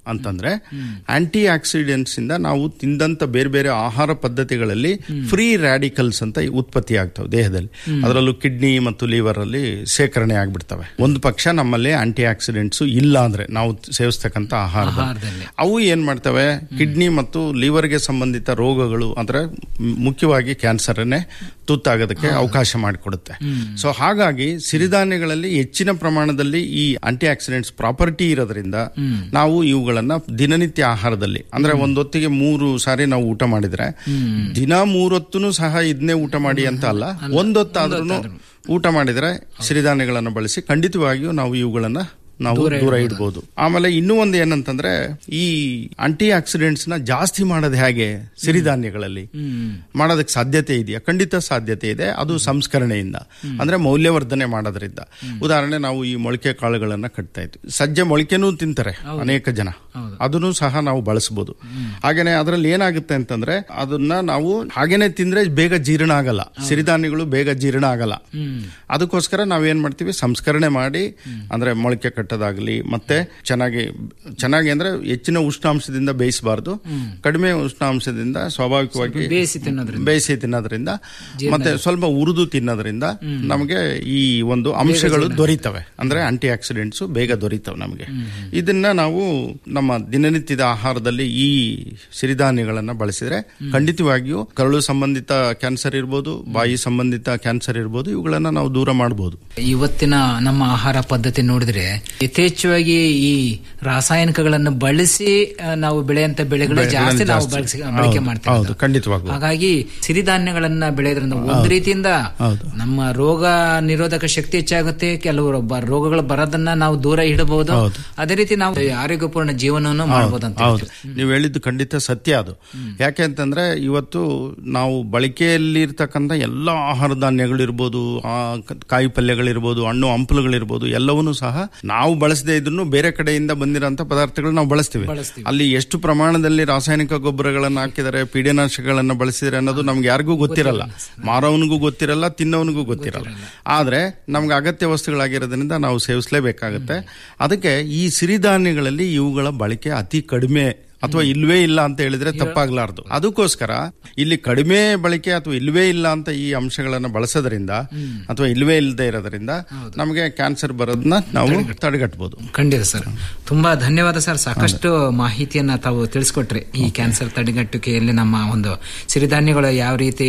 ಅಂತಂದ್ರೆ ಆಂಟಿ ಆಕ್ಸಿಡೆಂಟ್ಸ್ ಇಂದ ನಾವು ತಿಂದಂತ ಬೇರೆ ಬೇರೆ ಆಹಾರ ಪದ್ಧತಿಗಳಲ್ಲಿ ಫ್ರೀ ರ್ಯಾಡಿಕಲ್ಸ್ ಅಂತ ಉತ್ಪತ್ತಿ ಆಗ್ತವೆ ದೇಹದಲ್ಲಿ ಅದರಲ್ಲೂ ಕಿಡ್ನಿ ಮತ್ತು ಲಿವರ್ ಅಲ್ಲಿ ಶೇಖರಣೆ ಆಗ್ಬಿಡ್ತವೆ ಒಂದು ಪಕ್ಷ ನಮ್ಮಲ್ಲಿ ಆಂಟಿ ಆಕ್ಸಿಡೆಂಟ್ಸ್ ಇಲ್ಲ ಅಂದ್ರೆ ನಾವು ಸೇವಿಸ್ತಕ್ಕಂಥ ಆಹಾರ ಆಹಾರದಲ್ಲಿ. ಅವು ಏನ್ ಮಾಡ್ತವೆ ಕಿಡ್ನಿ ಮತ್ತು ಲಿವರ್ಗೆ ಸಂಬಂಧಿತ ರೋಗಗಳು ಅಂದ್ರೆ ಮ್- ಮುಖ್ಯವಾಗಿ ಕ್ಯಾನ್ಸರ್ನೇ ತುತ್ತಾಗೋದಕ್ಕೆ ಅವಕಾಶ ಮಾಡಿಕೊಡುತ್ತೆ ಸೊ ಹಾಗಾಗಿ ಸಿರಿಧಾನ್ಯಗಳಲ್ಲಿ ಹೆಚ್ಚಿನ ಪ್ರಮಾಣದಲ್ಲಿ ಈ ಆಂಟಿ ಆಕ್ಸಿಡೆಂಟ್ಸ್ ಪ್ರಾಪರ್ಟಿ ಇರೋದ್ರಿಂದ ನಾವು ಇವುಗಳನ್ನ ದಿನನಿತ್ಯ ಆಹಾರದಲ್ಲಿ ಅಂದ್ರೆ ಒಂದೊತ್ತಿಗೆ ಮೂರು ಸಾರಿ ನಾವು ಊಟ ಮಾಡಿದ್ರೆ ದಿನ ಮೂರೊತ್ತೂ ಸಹ ಇದನ್ನೇ ಊಟ ಮಾಡಿ ಅಂತ ಅಲ್ಲ ಒಂದೊತ್ತಾದ್ರೂ ಊಟ ಮಾಡಿದ್ರೆ ಸಿರಿಧಾನ್ಯಗಳನ್ನು ಬಳಸಿ ಖಂಡಿತವಾಗಿಯೂ ನಾವು ಇವುಗಳನ್ನ ನಾವು ದೂರ ದೂರ ಇಡ್ಬೋದು. ಇಡ್ಬೋದು ಆಮೇಲೆ ಇನ್ನೂ ಒಂದು ಏನಂತಂದ್ರೆ ಈ ಆಂಟಿ ಆಕ್ಸಿಡೆಂಟ್ಸ್ ನ ಜಾಸ್ತಿ ಮಾಡೋದು ಹೇಗೆ ಸಿರಿಧಾನ್ಯಗಳಲ್ಲಿ ಮಾಡೋದಕ್ಕೆ ಸಾಧ್ಯತೆ ಇದೆಯಾ ಖಂಡಿತ ಸಾಧ್ಯತೆ ಇದೆ ಅದು ಸಂಸ್ಕರಣೆಯಿಂದ ಅಂದ್ರೆ ಮೌಲ್ಯವರ್ಧನೆ ಮಾಡೋದ್ರಿಂದ ಉದಾಹರಣೆ ನಾವು ಈ ಮೊಳಕೆ ಕಾಳುಗಳನ್ನ ಕಟ್ತಾ ಇದ್ವಿ ಸಜ್ಜೆ ಮೊಳಕೆನೂ ತಿಂತಾರೆ ಅನೇಕ ಜನ ಅದನ್ನು ಸಹ ನಾವು ಬಳಸಬಹುದು ಹಾಗೇನೆ ಅದರಲ್ಲಿ ಏನಾಗುತ್ತೆ ಅಂತಂದ್ರೆ ಅದನ್ನ ನಾವು ಹಾಗೇನೆ ತಿಂದ್ರೆ ಬೇಗ ಜೀರ್ಣ ಆಗಲ್ಲ ಸಿರಿಧಾನ್ಯಗಳು ಬೇಗ ಜೀರ್ಣ ಆಗಲ್ಲ ಅದಕ್ಕೋಸ್ಕರ ನಾವೇನ್ ಮಾಡ್ತೀವಿ ಸಂಸ್ಕರಣೆ ಮಾಡಿ ಅಂದ್ರೆ ಮೊಳಕೆ ಕಟ್ಟೋದಾಗ್ಲಿ ಮತ್ತೆ ಚೆನ್ನಾಗಿ ಚೆನ್ನಾಗಿ ಅಂದ್ರೆ ಹೆಚ್ಚಿನ ಉಷ್ಣಾಂಶದಿಂದ ಬೇಯಿಸಬಾರ್ದು ಕಡಿಮೆ ಉಷ್ಣಾಂಶದಿಂದ ಸ್ವಾಭಾವಿಕವಾಗಿ ಬೇಯಿಸಿ ತಿನ್ನೋದ್ರಿಂದ. ಬೇಯಿಸಿ ತಿನ್ನೋದ್ರಿಂದ ಮತ್ತೆ ಸ್ವಲ್ಪ ಉರಿದು ತಿನ್ನೋದ್ರಿಂದ ನಮಗೆ ಈ ಒಂದು ಅಂಶಗಳು ದೊರೀತವೆ ಅಂದ್ರೆ ಆಂಟಿ ಆಕ್ಸಿಡೆಂಟ್ಸ್ ಬೇಗ ದೊರೀತವೆ ನಮಗೆ ಇದನ್ನ ನಾವು ನಮ್ಮ ದಿನನಿತ್ಯದ ಆಹಾರದಲ್ಲಿ ಈ ಸಿರಿಧಾನ್ಯಗಳನ್ನ ಬಳಸಿದ್ರೆ ಖಂಡಿತವಾಗಿಯೂ ಕರಳು ಸಂಬಂಧಿತ ಕ್ಯಾನ್ಸರ್ ಇರ್ಬೋದು ಬಾಯಿ ಸಂಬಂಧಿತ ಕ್ಯಾನ್ಸರ್ ಇರ್ಬೋದು ಇವುಗಳನ್ನ ನಾವು ದೂರ ಮಾಡಬಹುದು ಇವತ್ತಿನ ನಮ್ಮ ಆಹಾರ ಪದ್ಧತಿ ನೋಡಿದ್ರೆ ಯಥೇಚ್ಛವಾಗಿ ಈ ರಾಸಾಯನಿಕಗಳನ್ನು ಬಳಸಿ ಆ, ನಾವು ಬೆಳೆಯಂತ ಬೆಳೆಗಳು ಜಾಸ್ತಿ ನಾವು ಬಳಸಿ ಬಳಕೆ ಮಾಡ್ತೇವೆ ಹೌದು ಖಂಡಿತವಾಗ್ಲು ಹಾಗಾಗಿ ಸಿರಿಧಾನ್ಯಗಳನ್ನ ಬೆಳೆಯೋದ್ರಿಂದ ಒಂದು ರೀತಿಯಿಂದ ಹೌದು. ನಮ್ಮ ರೋಗ ನಿರೋಧಕ ಶಕ್ತಿ ಹೆಚ್ಚಾಗುತ್ತೆ ಕೆಲವು ಬ- ರೋಗಗಳು ಬರೋದನ್ನ ನಾವು ದೂರ ಇಡಬಹುದು ಹೌದು. ಅದೇ ರೀತಿ ನಾವು ಆರೋಗ್ಯಪೂರ್ಣ ಜೀವನವನ್ನು ಮಾಡಬಹುದು ಅಂತ ಹೌದು ನೀವು ಹೇಳಿದ್ದು ಖಂಡಿತ ಸತ್ಯ ಅದು ಯಾಕೆ ಅಂತಂದ್ರೆ ಇವತ್ತು ನಾವು ಬಳಕೆಯಲ್ಲಿ ಇರ್ತಕ್ಕಂಥ ಎಲ್ಲ ಆಹಾರ ಧಾನ್ಯಗಳಿರ್ಬೋದು ಆ ಕ- ಕಾಯಿ ಪಲ್ಯಗಳಿರ್ಬೋದು ಹಣ್ಣು ಹಂಪಲುಗಳಿರ್ಬೋದು ಎಲ್ಲವನ್ನೂ ಸಹ ನಾವು ಬಳಸದೇ ಇದ್ರು ಬೇರೆ ಕಡೆಯಿಂದ ಬಂದಿರೋಂಥ ಪದಾರ್ಥಗಳು ನಾವು ಬಳಸ್ತೀವಿ ಅಲ್ಲಿ ಎಷ್ಟು ಪ್ರಮಾಣದಲ್ಲಿ ರಾಸಾಯನಿಕ ಗೊಬ್ಬರಗಳನ್ನು ಹಾಕಿದ್ದಾರೆ ಪೀಡನಾಶಕಗಳನ್ನ ಬಳಸಿದ್ದಾರೆ ಅನ್ನೋದು ನಮ್ಗೆ ಯಾರಿಗೂ ಗೊತ್ತಿರಲ್ಲ ಮಾರೋವನಿಗೂ ಗೊತ್ತಿರಲ್ಲ ತಿನ್ನೋವನಿಗೂ ಗೊತ್ತಿರಲ್ಲ ಆದ್ರೆ ನಮ್ಗೆ ಅಗತ್ಯ ವಸ್ತುಗಳಾಗಿರೋದ್ರಿಂದ ನಾವು ಸೇವಿಸಲೇಬೇಕಾಗುತ್ತೆ ಅದಕ್ಕೆ ಈ ಸಿರಿಧಾನ್ಯಗಳಲ್ಲಿ ಇವುಗಳ ಬಳಕೆ ಅತಿ ಕಡಿಮೆ ಅಥವಾ ಇಲ್ವೇ ಇಲ್ಲ ಅಂತ ಹೇಳಿದ್ರೆ ತಪ್ಪಾಗ್ಲಾರ್ದು ಅದಕ್ಕೋಸ್ಕರ ಇಲ್ಲಿ ಕಡಿಮೆ ಬಳಕೆ ಅಥವಾ ಇಲ್ವೇ ಇಲ್ಲ ಅಂತ ಈ ಅಂಶಗಳನ್ನ ಬಳಸೋದ್ರಿಂದ ಅಥವಾ ಇಲ್ವೇ ಇಲ್ಲದೆ ಇರೋದ್ರಿಂದ ನಮಗೆ ಕ್ಯಾನ್ಸರ್ ಬರೋದನ್ನ ನಾವು ತಡೆಗಟ್ಟಬಹುದು ಖಂಡಿತ ಸರ್ ತುಂಬಾ ಧನ್ಯವಾದ ಸರ್ ಸಾಕಷ್ಟು ಮಾಹಿತಿಯನ್ನ ತಾವು ತಿಳಿಸ್ಕೊಟ್ರಿ ಈ ಕ್ಯಾನ್ಸರ್ ತಡೆಗಟ್ಟುವಿಕೆಯಲ್ಲಿ ನಮ್ಮ ಒಂದು ಸಿರಿಧಾನ್ಯಗಳು ಯಾವ ರೀತಿ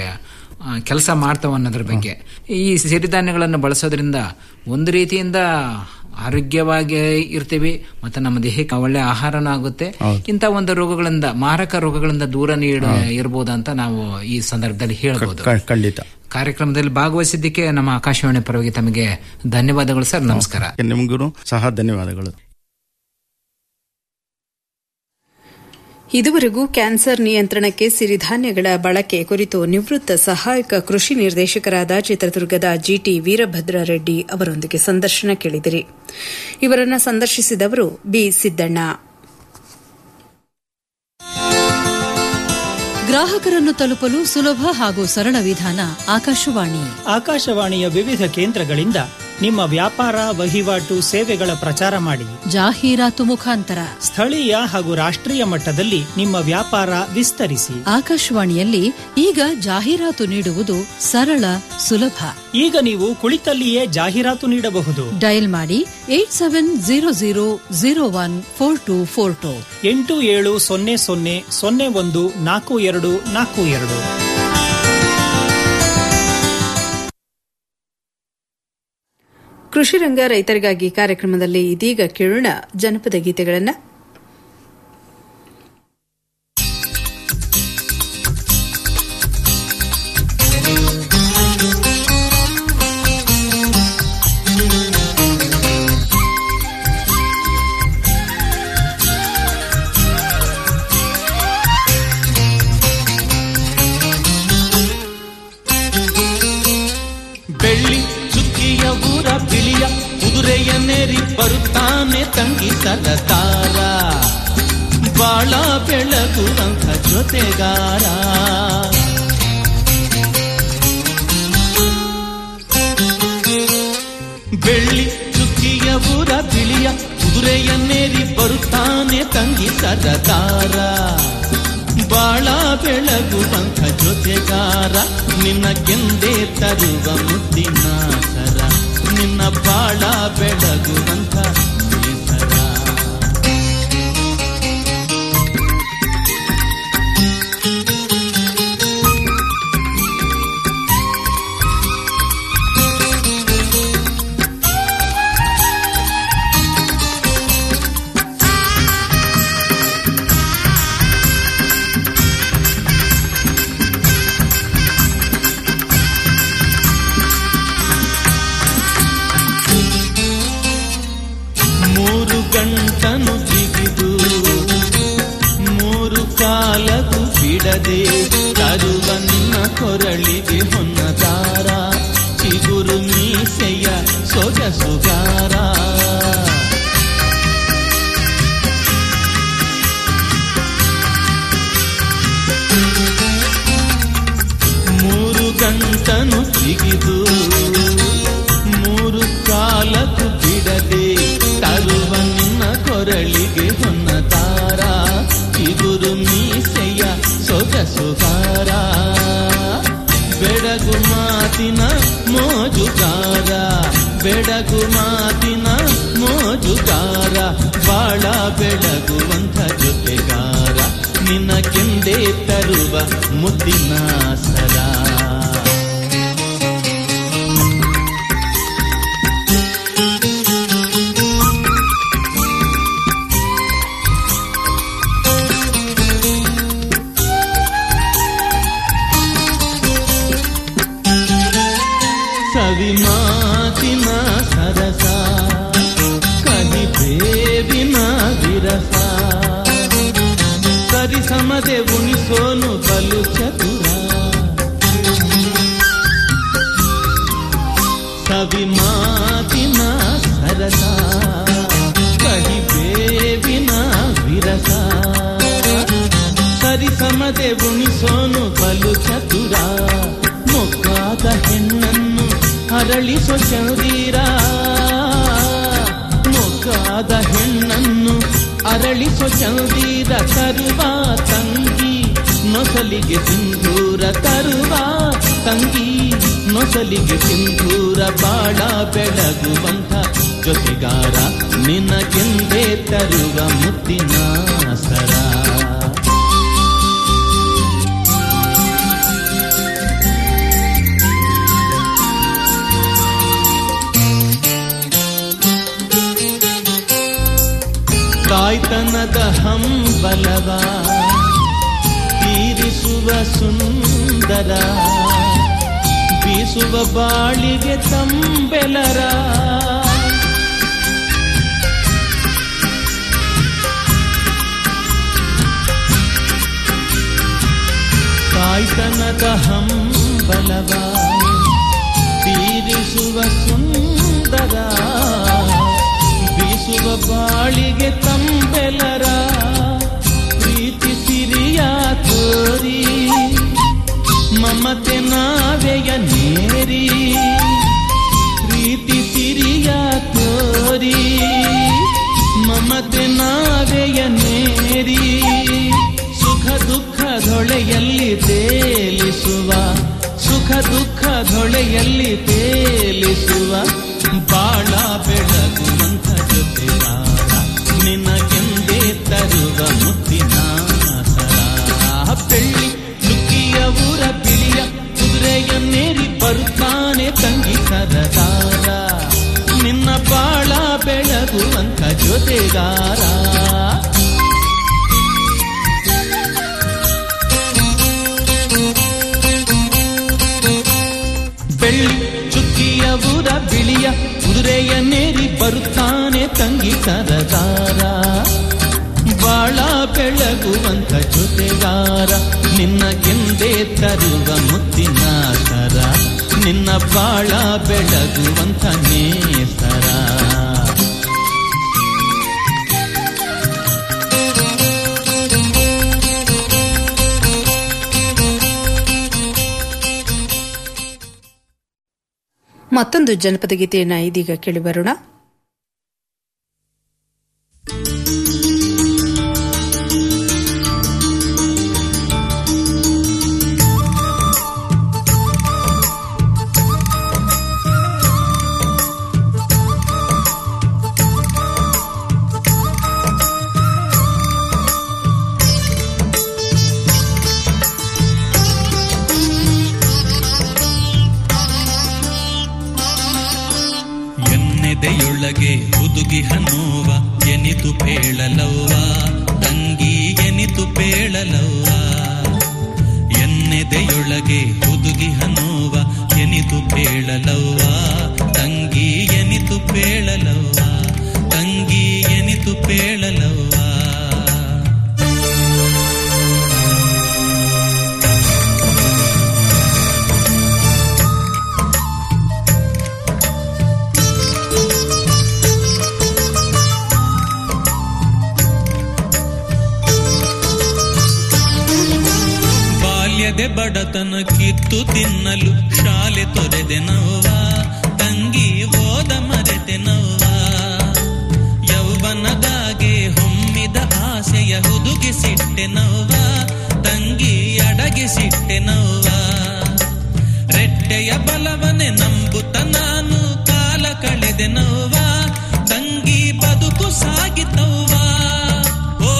ಕೆಲಸ ಮಾಡ್ತಾವ ಅನ್ನೋದ್ರ ಬಗ್ಗೆ ಈ ಸಿರಿಧಾನ್ಯಗಳನ್ನು ಬಳಸೋದ್ರಿಂದ ಒಂದು ರೀತಿಯಿಂದ ಆರೋಗ್ಯವಾಗಿ ಇರ್ತೀವಿ ಮತ್ತೆ ನಮ್ಮ ದೇಹಕ್ಕೆ ಒಳ್ಳೆ ಆಹಾರನೂ ಆಗುತ್ತೆ ಇಂಥ ಒಂದು ರೋಗಗಳಿಂದ ಮಾರಕ ರೋಗಗಳಿಂದ ದೂರ ನೀಡ ಇರಬಹುದು ಅಂತ ನಾವು ಈ ಸಂದರ್ಭದಲ್ಲಿ ಹೇಳ್ಬೋದು ಕ- ಖಂಡಿತ ಕಾರ್ಯಕ್ರಮದಲ್ಲಿ ಭಾಗವಹಿಸಿದ್ದಕ್ಕೆ ನಮ್ಮ ಆಕಾಶವಾಣಿ ಪರವಾಗಿ ತಮಗೆ ಧನ್ಯವಾದಗಳು ಸರ್ ನಮಸ್ಕಾರ ನಿಮಗೂ ಸಹ ಧನ್ಯವಾದಗಳು ಇದುವರೆಗೂ ಕ್ಯಾನ್ಸರ್ ನಿಯಂತ್ರಣಕ್ಕೆ ಸಿರಿಧಾನ್ಯಗಳ ಬಳಕೆ ಕುರಿತು ನಿವೃತ್ತ ಸಹಾಯಕ ಕೃಷಿ ನಿರ್ದೇಶಕರಾದ ಚಿತ್ರದುರ್ಗದ ಜಿಟಿ ವೀರಭದ್ರ ರೆಡ್ಡಿ ಅವರೊಂದಿಗೆ ಸಂದರ್ಶನ ಕೇಳಿದಿರಿ ಇವರನ್ನ ಸಂದರ್ಶಿಸಿದವರು ಬಿ ಸಿದ್ದಣ್ಣ ಗ್ರಾಹಕರನ್ನು ತಲುಪಲು ಸುಲಭ ಹಾಗೂ ಸರಳ ವಿಧಾನ ಆಕಾಶವಾಣಿ ಆಕಾಶವಾಣಿಯ ವಿವಿಧ ಕೇಂದ್ರಗಳಿಂದ ನಿಮ್ಮ ವ್ಯಾಪಾರ ವಹಿವಾಟು ಸೇವೆಗಳ ಪ್ರಚಾರ ಮಾಡಿ ಜಾಹೀರಾತು ಮುಖಾಂತರ ಸ್ಥಳೀಯ ಹಾಗೂ ರಾಷ್ಟ್ರೀಯ ಮಟ್ಟದಲ್ಲಿ ನಿಮ್ಮ ವ್ಯಾಪಾರ ವಿಸ್ತರಿಸಿ ಆಕಾಶವಾಣಿಯಲ್ಲಿ ಈಗ ಜಾಹೀರಾತು ನೀಡುವುದು ಸರಳ ಸುಲಭ ಈಗ ನೀವು ಕುಳಿತಲ್ಲಿಯೇ ಜಾಹೀರಾತು ನೀಡಬಹುದು ಡಯಲ್ ಮಾಡಿ eight seven zero zero zero one four two four two ಎಂಟು ಏಳು ಸೊನ್ನೆ ಸೊನ್ನೆ ಸೊನ್ನೆ ಒಂದು ನಾಲ್ಕು ಎರಡು ನಾಲ್ಕು ಎರಡು ಕೃಷಿ ರಂಗ ರೈತರಿಗಾಗಿ ಕಾರ್ಯಕ್ರಮದಲ್ಲಿ ಇದೀಗ ಕೇಳೋಣ ಜನಪದ ಗೀತೆಗಳನ್ನು ಬೆಳ್ಳಿ ಚುಕ್ಕಿಯ ಊರ ಬಿಳಿಯ ಕುದುರೆಯನ್ನೇರಿ ಬರುತ್ತಾನೆ ತಂಗಿ ಸಲತಾರ ಬಾಳ ಬೆಳಗುವಂಥ ಜೊತೆಗಾರ ಬೆಳ್ಳಿ ಚುಕ್ಕಿಯ ಊರ ಬಿಳಿಯ ಕುದುರೆಯನ್ನೇರಿ ಬರುತ್ತಾನೆ ತಂಗಿ ಸರದಾರ ಬಾಳ ಬೆಳಗುವಂಥ ಜೊತೆಗಾರ ನಿನ್ನ ಗೆಂದೆ ತರುವ ಮುದ್ದಿನ ಸರ ನಿನ್ನ ಬಾಳ ಬೆಳಗುವಂಥ ನೇಸರ ಮೂರು ಗಂಟನು ಜಿಗಿದು ಮೂರು ಕಾಲದು ಬಿಡದೆ ತರುವನ್ನ ಕೊರಳಿಗೆ ಹೊನ್ನದಾರ ಚಿಗುರು ಮೀಸೆಯ ಸೊಗಸುಗಾರ ಮೂರು ಗಂಟನು ಜಿಗಿದು ಮೂರು ಕಾಲಕ್ಕೂ ಬಿಡದೆ ತರುವ ನಿನ್ನ ಕೊರಳಿಗೆ ಹೊನ್ನದಾರ ಚಿಗುರು ಮೀಸೆಯ ಸೊಗಸುಗಾರ ಬೆಡಗು ಮಾತಿನ ಮೋಜುಗಾರ ಬೆಡಗು ಮಾತಿನ ಮೋಜುಗಾರ ಬಾಳ ಬೆಳಗುವಂಥ ಜೊತೆಗಾರ ನಿನ್ನ ಕೆಂದೆ ತರುವ ಮುದ್ದಿನ ಸರ ಸವಿ ಮಾತಿನ ಸರಸ ಕಹಿ ಬೇವಿನ ವಿರಸ ಸರಿ ಸಮದೆ ಉಣಿಸೋನು ಬಲು ಚತುರ ಸವಿ ಮಾತಿನ ಸರಸ ಕಹಿ ಬೇವಿನ ವಿರಸ ಸರಿ ಸಮದೆ ಉಣಿಸೋನು ಬಲು ಚತುರ ಮೊಕ್ಕಾದ ಹೆಣ್ಣನ್ನು ಅರಳಿಸೋ ಚೌದೀರ ಮೊಕ್ಕಾದ ಹೆಣ್ಣನ್ನು ಅರಳಿಸೋ ಚೌದೀರ ತರುವ ತಂಗಿ ನೊಸಲಿಗೆ ಸಿಂಧೂರ ತರುವ ತಂಗಿ ನೊಸಲಿಗೆ ಸಿಂಧೂರ ಬಾಳ ಬೆಳಗುವಂಥ ಜೊತೆಗಾರ ನಿನಗೆಂದೇ ತರುವ ಮುತ್ತಿನ ಸರ ತಾಯ್ತನದ ಹಂಬಲವ ತೀರಿಸುವ ಸುಂದರ ಬೀಸುವ ಬಾಳಿಗೆ ತಂಬೆಲರ ತಾಯ್ತನದ ಹಂಬಲವ ತೀರಿಸುವ ಸುಂದರ ಬೀಸುವ ಬಾಳಿಗೆ ತಂಬೆಲರ ಪ್ರೀತಿ ಸಿರಿಯ ತೋರಿ ಮಮತೆ ನಾವೆಯ ನೇರಿ ಪ್ರೀತಿ ಸಿರಿಯ ತೋರಿ ಮಮತೆ ನಾವೆಯ ನೇರಿ ಸುಖ ದುಃಖದೊಳೆಯಲ್ಲಿ ತೇಲಿಸುವ ಸುಖ ದುಃಖದೊಳೆಯಲ್ಲಿ ತೇಲಿಸುವ ಬಾಳ ಬೆಳಗುವಂಥ ಜೊತೆಗಾರ ನಿನಗೆಂದೇ ತರುವ ಮುತ್ತಿನ ಸರ ಬೆಳ್ಳಿ ನುಗ್ಗಿಯ ಊರ ಬಿಳಿಯ ಕುದುರೆಯನ್ನೇರಿ ಬರುತ್ತಾನೆ ತಂಗಿ ಸರದಾರ ನಿನ್ನ ಬಾಳ ಬೆಳಗುವಂಥ ಜೊತೆಗಾರ ಬೆಳ್ಳಿ ಚುಕ್ಕಿಯ ಊರ ಬಿಳಿಯ ಕುದುರೆಯನ್ನೇರಿ ಬರುತ್ತಾನೆ ತಂಗಿ ಸರದಾರ ಬಾಳ ಬೆಳಗುವಂತ ಜೊತೆಗಾರ ನಿನ್ನ ಗೆಂದೆ ತರುವ ಮುತ್ತಿನ ಸರ ನಿನ್ನ ಬಾಳ ಬೆಳಗುವಂತ ನೇಸರ ಮತ್ತೊಂದು ಜನಪದ ಗೀತೆಯನ್ನ ಇದೀಗ ಕೇಳಿಬರೋಣ ಎನ್ನೆದೆಯೊಳಗೆ ಹುದುಗಿ ಹನೋವ ಎನಿತು ಪೇಳಲವ್ವ ತಂಗಿ ಎನಿತು ಪೇಳಲವ್ವ ಎನ್ನೆದೆಯೊಳಗೆ ಹುದುಗಿ ಹನೋವ ಎನಿತು ಪೇಳಲವ್ವ ತಂಗಿ ಎನಿತು ಪೇಳಲವ್ವ ತಂಗಿ ಎನಿತು ಪೇಳಲವ್ವ ಬಾಲ್ಯದೆ ಬಡತನ ಕಿತ್ತು ತಿನ್ನಲು ಶಾಲೆ ತೊರೆದೆ ನವ್ವ ತಂಗಿ ಓದ ಮರೆತೆ ನವ್ವ ಯೌವನದಾಗೆ ಹೊಮ್ಮಿದ ಆಸೆಯ ಹುದುಗಿಸಿಟ್ಟೆ ನವ್ವ ತಂಗಿ ಅಡಗಿಸಿಟ್ಟೆ ನವ್ವ ರೆಟ್ಟೆಯ ಬಲವನೆ ನಂಬುತ್ತ ನಾನು ಕಾಲ ಕಳೆದೆ ನವ್ವ ತಂಗಿ ಬದುಕು ಸಾಗಿತವ್ವ ಓ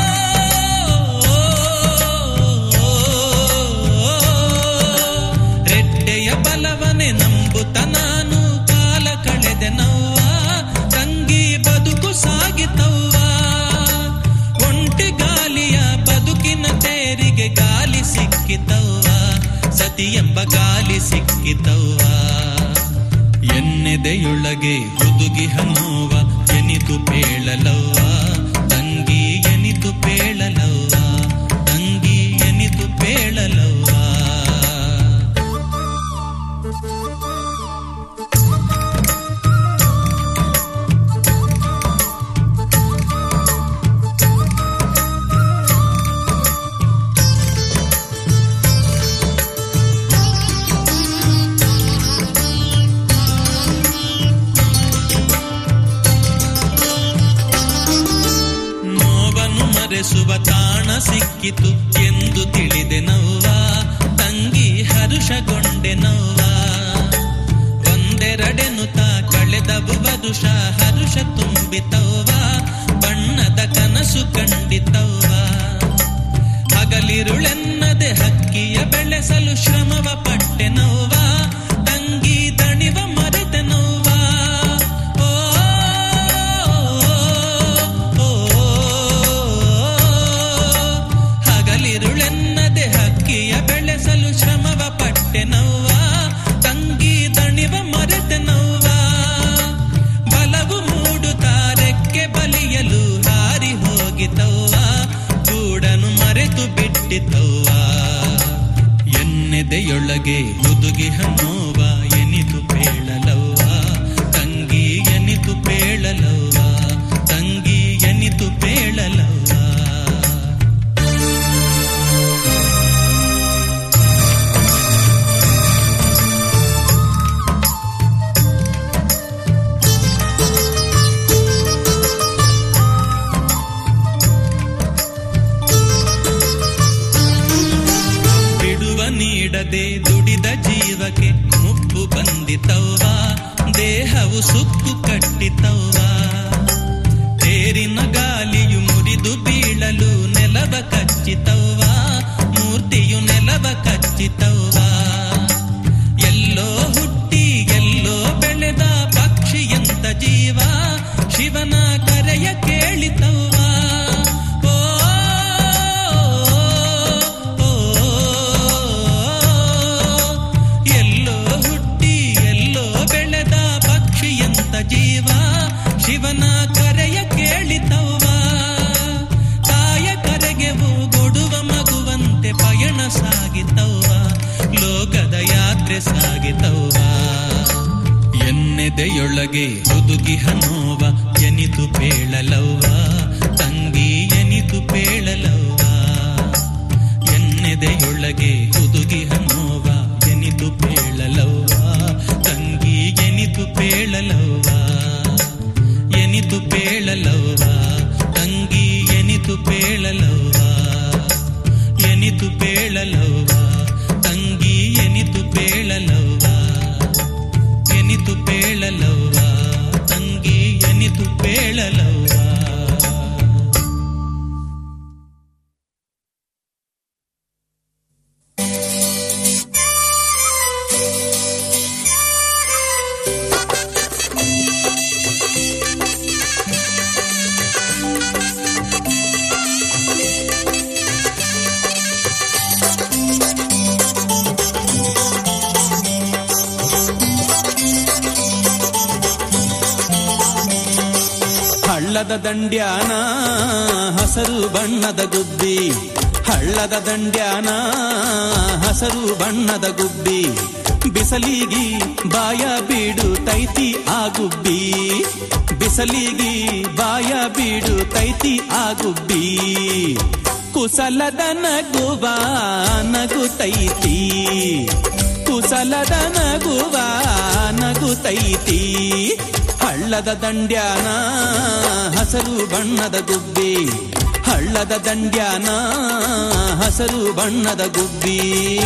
ರೆಡ್ಡೆಯ ಬಲವನೆ ನಂಬುತ್ತ ನಾನು ಕಾಲ ಕಳೆದೆ ನವ್ವ ತಂಗಿ ಬದುಕು ಸಾಗಿತವ್ವ ಒಂಟಿ ಗಾಲಿಯ ಬದುಕಿನ ತೇರಿಗೆ ಗಾಲಿ ಸಿಕ್ಕಿತವ್ವ ಸತಿ ಎಂಬ ಗಾಲಿ ಸಿಕ್ಕಿತವ್ವ ಎನ್ನೆದೆಯೊಳಗೆ ಹುದುಗಿ ಹನೋವ ಎನಿತು ಪೇಳಲವ್ವ ತಂಗಿ ಎನಿತು ಪೇಳಲವ್ವ ತಂಗಿ ಎನಿತು ಪೇಳಲವ್ವ ನೋವನ್ನು ಮರೆಸುವ ತಾಣ ಸಿಕ್ಕಿತು ಎಂದು ತಿಳಿದೆ ನವ್ವ ತಂಗಿ ಹರುಷಗೊಂಡೆ ನವ್ವ ಒಂದೆರಡೆನುತ ಕಳೆದವು ವರುಷ ಹರುಷ ತುಂಬಿತವ್ವ ಬಣ್ಣದ ಕನಸು ಕಂಡಿತವ್ವ ಹಗಲಿರುಳೆನ್ನದೆ ಹಕ್ಕಿಯ ಬೆಳೆಸಲು ಶ್ರಮವ ಪಟ್ಟೆ ನವ್ವ ತಂಗಿ ದಣಿವ ಮರೆತೆ ನವ್ವ ಓ ಹಗಲಿರುಳೆನ್ನದೆ ಹಕ್ಕಿಯ ಬೆಳೆಸಲು ಶ್ರಮವ ಪಟ್ಟೆ ನವ್ವ ತಂಗಿ ದಣಿವ ಮರೆತೆ ನವ್ವ ಬಲವು ಮೂಡುತ್ತಾರೆಕ್ಕೆ ಬಲಿಯಲು ಹಾರಿ ಹೋಗಿತವ್ವ ಗೂಡನು ಮರೆತು ಬಿಟ್ಟಿತವ್ವ ಎನ್ನೆದೆಯೊಳಗೆ ಹುದುಗಿ ಹನ್ನೋವ ಎನಿತು ಪೇಳಲವ್ವ ತಂಗಿ ಎನಿತು ಪೇಳಲವ್ವ ತಂಗಿ ಎನಿತು ಪೇಳಲವ್ವ ಬಿಡುವ ನೀಡದೆ ದುಡಿದ ಜೀವಕ್ಕೆ ಮುಪ್ಪು ಬಂದಿತವ್ವ ದೇಹವು ಸುಕ್ಕು ಕಟ್ಟಿತವ್ವ ತೇರಿನ ಗಾಲಿಯು ಮುರಿದು ಬೀಳಲು ನೆಲವ ಕಚ್ಚಿತವ್ವ ಮೂರ್ತಿಯು ನೆಲವ ಕಚ್ಚಿತವ್ವ ಎಲ್ಲೋ ಹುಟ್ಟಿ ಎಲ್ಲೋ ಬೆಳೆದ ಪಕ್ಷಿಯಂತ ಜೀವ ಶಿವನ ಕರೆಯ ಕೇಳಿತವ್ವ ಓ ಎಲ್ಲೋ ಹುಟ್ಟಿ ಎಲ್ಲೋ ಬೆಳೆದ ಪಕ್ಷಿಯಂತ ಜೀವ ಶಿವನ ಕರೆಯ ಕೇಳಿತವ್ವ ತಾಯ ಕರೆಗೆ ಕೊಡುವ ಮಗುವಂತೆ ಪಯಣ ಸಾಗಿತವ್ವ ಲೋಕದ ಯಾತ್ರೆ ಸಾಗಿತವ್ವ ಎನ್ನೆದೆಯೊಳಗೆ ಹುದುಗಿ ಹನೋವ ಎನಿತು ಪೇಳಲವ್ವ ತಂಗಿ ಎನಿತು ಪೇಳಲವ್ವ ಎನ್ನೆದೆಯೊಳಗೆ ಹುದುಗಿ ಹನೋವ ಎನಿತು ಪೇಳಲವ್ವ ತಂಗಿ ಎನಿತು ಪೇಳಲವ್ವ ಎನಿತು ಪೇಳಲವ್ವ ತಂಗಿ ಎನಿತು ಪೇಳಲವ್ವ ಎನಿತು ಪೇಳಲವ್ವ ತಂಗಿ ಎನಿತು ಪೇಳಲವ್ವ ಎನಿತು ಪೇಳಲವ್ವ ತಂಗಿ ಎನಿತು ಪೇಳಲವ್ವ ಹಳ್ಳದ ದಂಡ್ಯಾನ ಹಸರು ಬಣ್ಣದ ಗುಬ್ಬಿ ಹಳ್ಳದ ದಂಡ್ಯಾನ ಹಸರು ಬಣ್ಣದ ಗುಬ್ಬಿ ಬಿಸಲಿಗಿ ಬಾಯ ಬೀಡು ತೈತಿ ಆ ಗುಬ್ಬಿ ಬಿಸಲಿಗಿ ಬಾಯ ಬೀಡು ತೈತಿ ಆ ಗುಬ್ಬಿ ಕುಸಲದ ನಗುವ ನಗುತೈತಿ ಕುಸಲದ ನಗುವ ನಗುತೈತಿ ಹಳ್ಳದ ದಂಡ್ಯಾನ ಹಸರು ಬಣ್ಣದ ಗುಬ್ಬಿ ಹಳ್ಳದ ದಂಡ್ಯಾನ ಹಸರು ಬಣ್ಣದ ಗುಬ್ಬಿ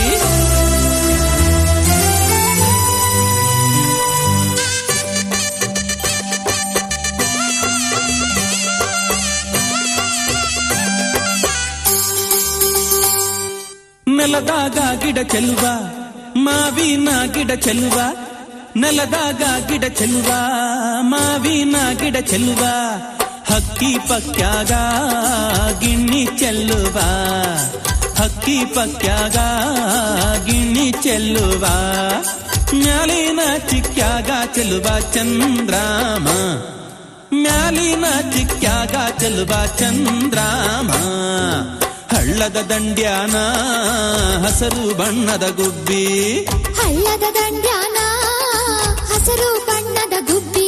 ನೆಲದಾಗ ಗಿಡ ಚೆಲುವ ಮಾವಿನ ಗಿಡ ಚೆಲುವ ನೆಲದಾಗ ಗಿಡ ಚೆಲುವ ಮಾವಿನ ಗಿಡ ಚೆಲುವ ಹಕ್ಕಿ ಪಕ್ಯಾಗ ಗಿಣ್ಣಿ ಚೆಲ್ಲುವ ಹಕ್ಕಿ ಪಕ್ಯಾಗ ಗಿಣ್ಣಿ ಚೆಲ್ಲುವ ಮ್ಯಾಲಿನ ಚಿಕ್ಕ್ಯಾಗ ಚೆಲುವ ಚಂದ್ರಾಮ ಮ್ಯಾಲಿನ ಚಿಕ್ಕ್ಯಾಗ ಚೆಲುವ ಚಂದ್ರಾಮ ಹಳ್ಳದ ದಂಡ್ಯಾನ ಹಸರು ಬಣ್ಣದ ಗುಬ್ಬಿ ಹಳ್ಳದ ದಂಡ್ಯಾನ ಹಸರು ಬಣ್ಣದ ಗುಬ್ಬಿ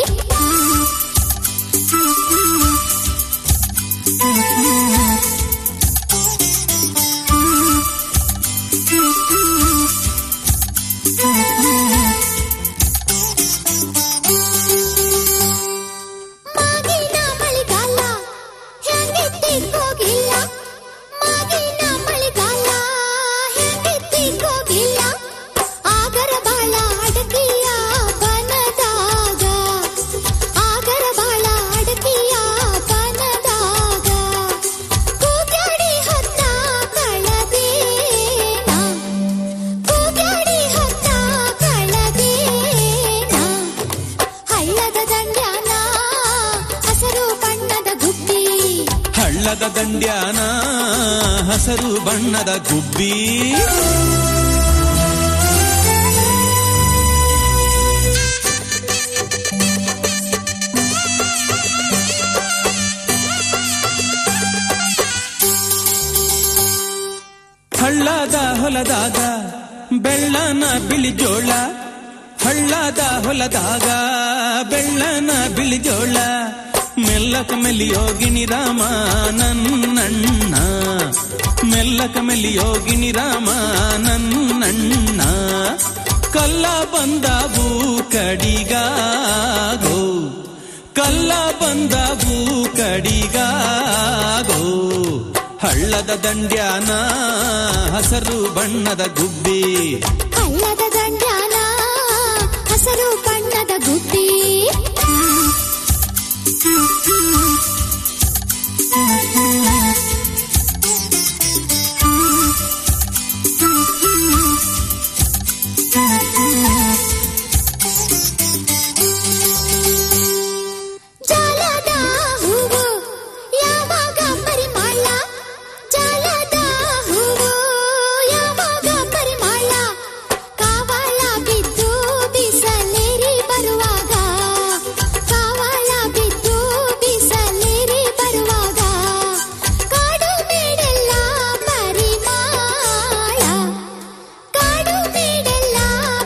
ಮಾಗಿನ ಮಳೆಗಾಲ ಹೆಂಗಿತ್ತಿಗೋಗಿಲ್ಲ ಮಾಗಿನ ಮಳೆಗಾಲ ಹೆಂಗಿತ್ತಿಗೋಗಿಲ್ಲ ಆಗರ ಬಾಳ ಅಡಕಿಯ ಬನದಾಗ ಆಗರ ಬಾಳ ಅಡಕಿಯ ಬನದಾಗ ಕೂಗ್ಯಾಡಿ ಹೊತ್ತ ಕಳದೇನ ಕೂಗ್ಯಾಡಿ ಹೊತ್ತ ಕಳದೇನ ಹಳ್ಳದ ದಂಡ್ಯಾನ ಹಸರು ಬಣ್ಣದ ಗುಬ್ಬಿ ಹಳ್ಳದ ದಂಡ್ಯಾನ ಹಸರು ಬಣ್ಣದ ಗುಬ್ಬಿ ಹಳ್ಳದ ಹೊಲದಾಗ ಬೆಳ್ಳನ ಬಿಳಿ ಜೋಳ ಹಳ್ಳದ ಹೊಲದಾಗ ಬೆಳ್ಳನ ಬಿಳಿ ಜೋಳ ಮೆಲ್ಲಕ ಮೆಲಿಯೋಗಿಣಿ ರಾಮ ನನ್ನಣ್ಣ ಮೆಲ್ಲಕ ಮೆಲಿಯೋಗಿಣಿ ರಾಮ ನನ್ನಣ್ಣ ಕಲ್ಲ ಬಂದವು ಕಡಿಗಾಗೋ ಕಲ್ಲ ಬಂದವು ಕಡಿಗಾಗೋ ಹಳ್ಳದ ದಂಡ್ಯಾನ ಹಸರು ಬಣ್ಣದ ಗುಬ್ಬಿ ಹಳ್ಳದ ದಂಡ್ಯಾನ ಹಸರು ಬಣ್ಣದ ಗುಬ್ಬಿ ಜಾಲದ ಹೂವು ಯಾವಾಗ ಪರಿಮಳ ಜಾಲದ ಹೂವು ಯಾವಾಗ ಪರಿಮಳ ಕಾವಳ ಬಿದ್ದು ಬಿಸಲೇರಿ ಬರುವಾಗ ಕಾವಳ ಬಿದ್ದು ಬಿಸಲೇರಿ ಬರುವಾಗ ಕಾಡು ಮೇಡೆಲ್ಲ ಪರಿಮಳ ಕಾಡು ಮೇಡೆಲ್ಲ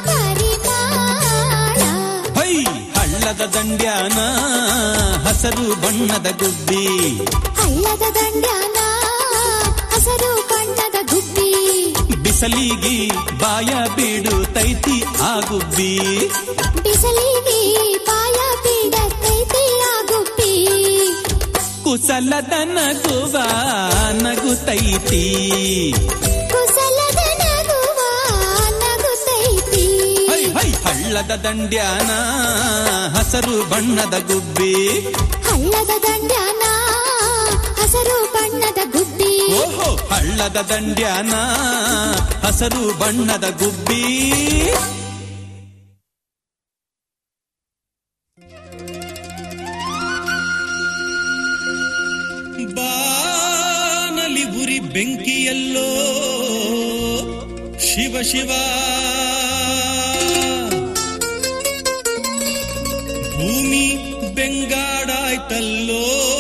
ಪರಿಮಳ ಹೈ ಹಳ್ಳದ ದಂಡ್ಯಾನ ಹಸರು ಬಣ್ಣದ ಗುಬ್ಬಿ ಹಳ್ಳದ ದಂಡ್ಯಾನ ಹಸರು ಬಣ್ಣದ ಗುಬ್ಬಿ ಬಿಸಲಿಗಿ ಬಾಯ ಬೀಡು ತೈತಿ ಆ ಗುಬ್ಬಿ ಬಿಸಲಿಗೆ ಪಾಯ ಬೀಡತೈತಿ ಆ ಗುಬ್ಬಿ ಕುಸಲದ ನಗುವ ನಗುತೈತಿ ಕುಸಲದ ನಗುವ ನಗುತ್ತೈತಿ ಹೈ ಹೈ ಹಳ್ಳದ ದಂಡ್ಯಾನ ಹಸರು ಬಣ್ಣದ ಗುಬ್ಬಿ ಹಳ್ಳದ ದಂಡ್ಯಾನ ಹಸರು ಬಣ್ಣದ ಗುಬ್ಬಿ ಓಹೋ ಹಳ್ಳದ ದಂಡ್ಯಾನ ಹಸರು ಬಣ್ಣದ ಗುಬ್ಬಿ ಬಾನಲಿ ಉರಿ ಬೆಂಕಿಯಲ್ಲೋ ಶಿವ ಶಿವ ಭೂಮಿ ಬೆಂಗಾಡಾಯ್ತಲ್ಲೋ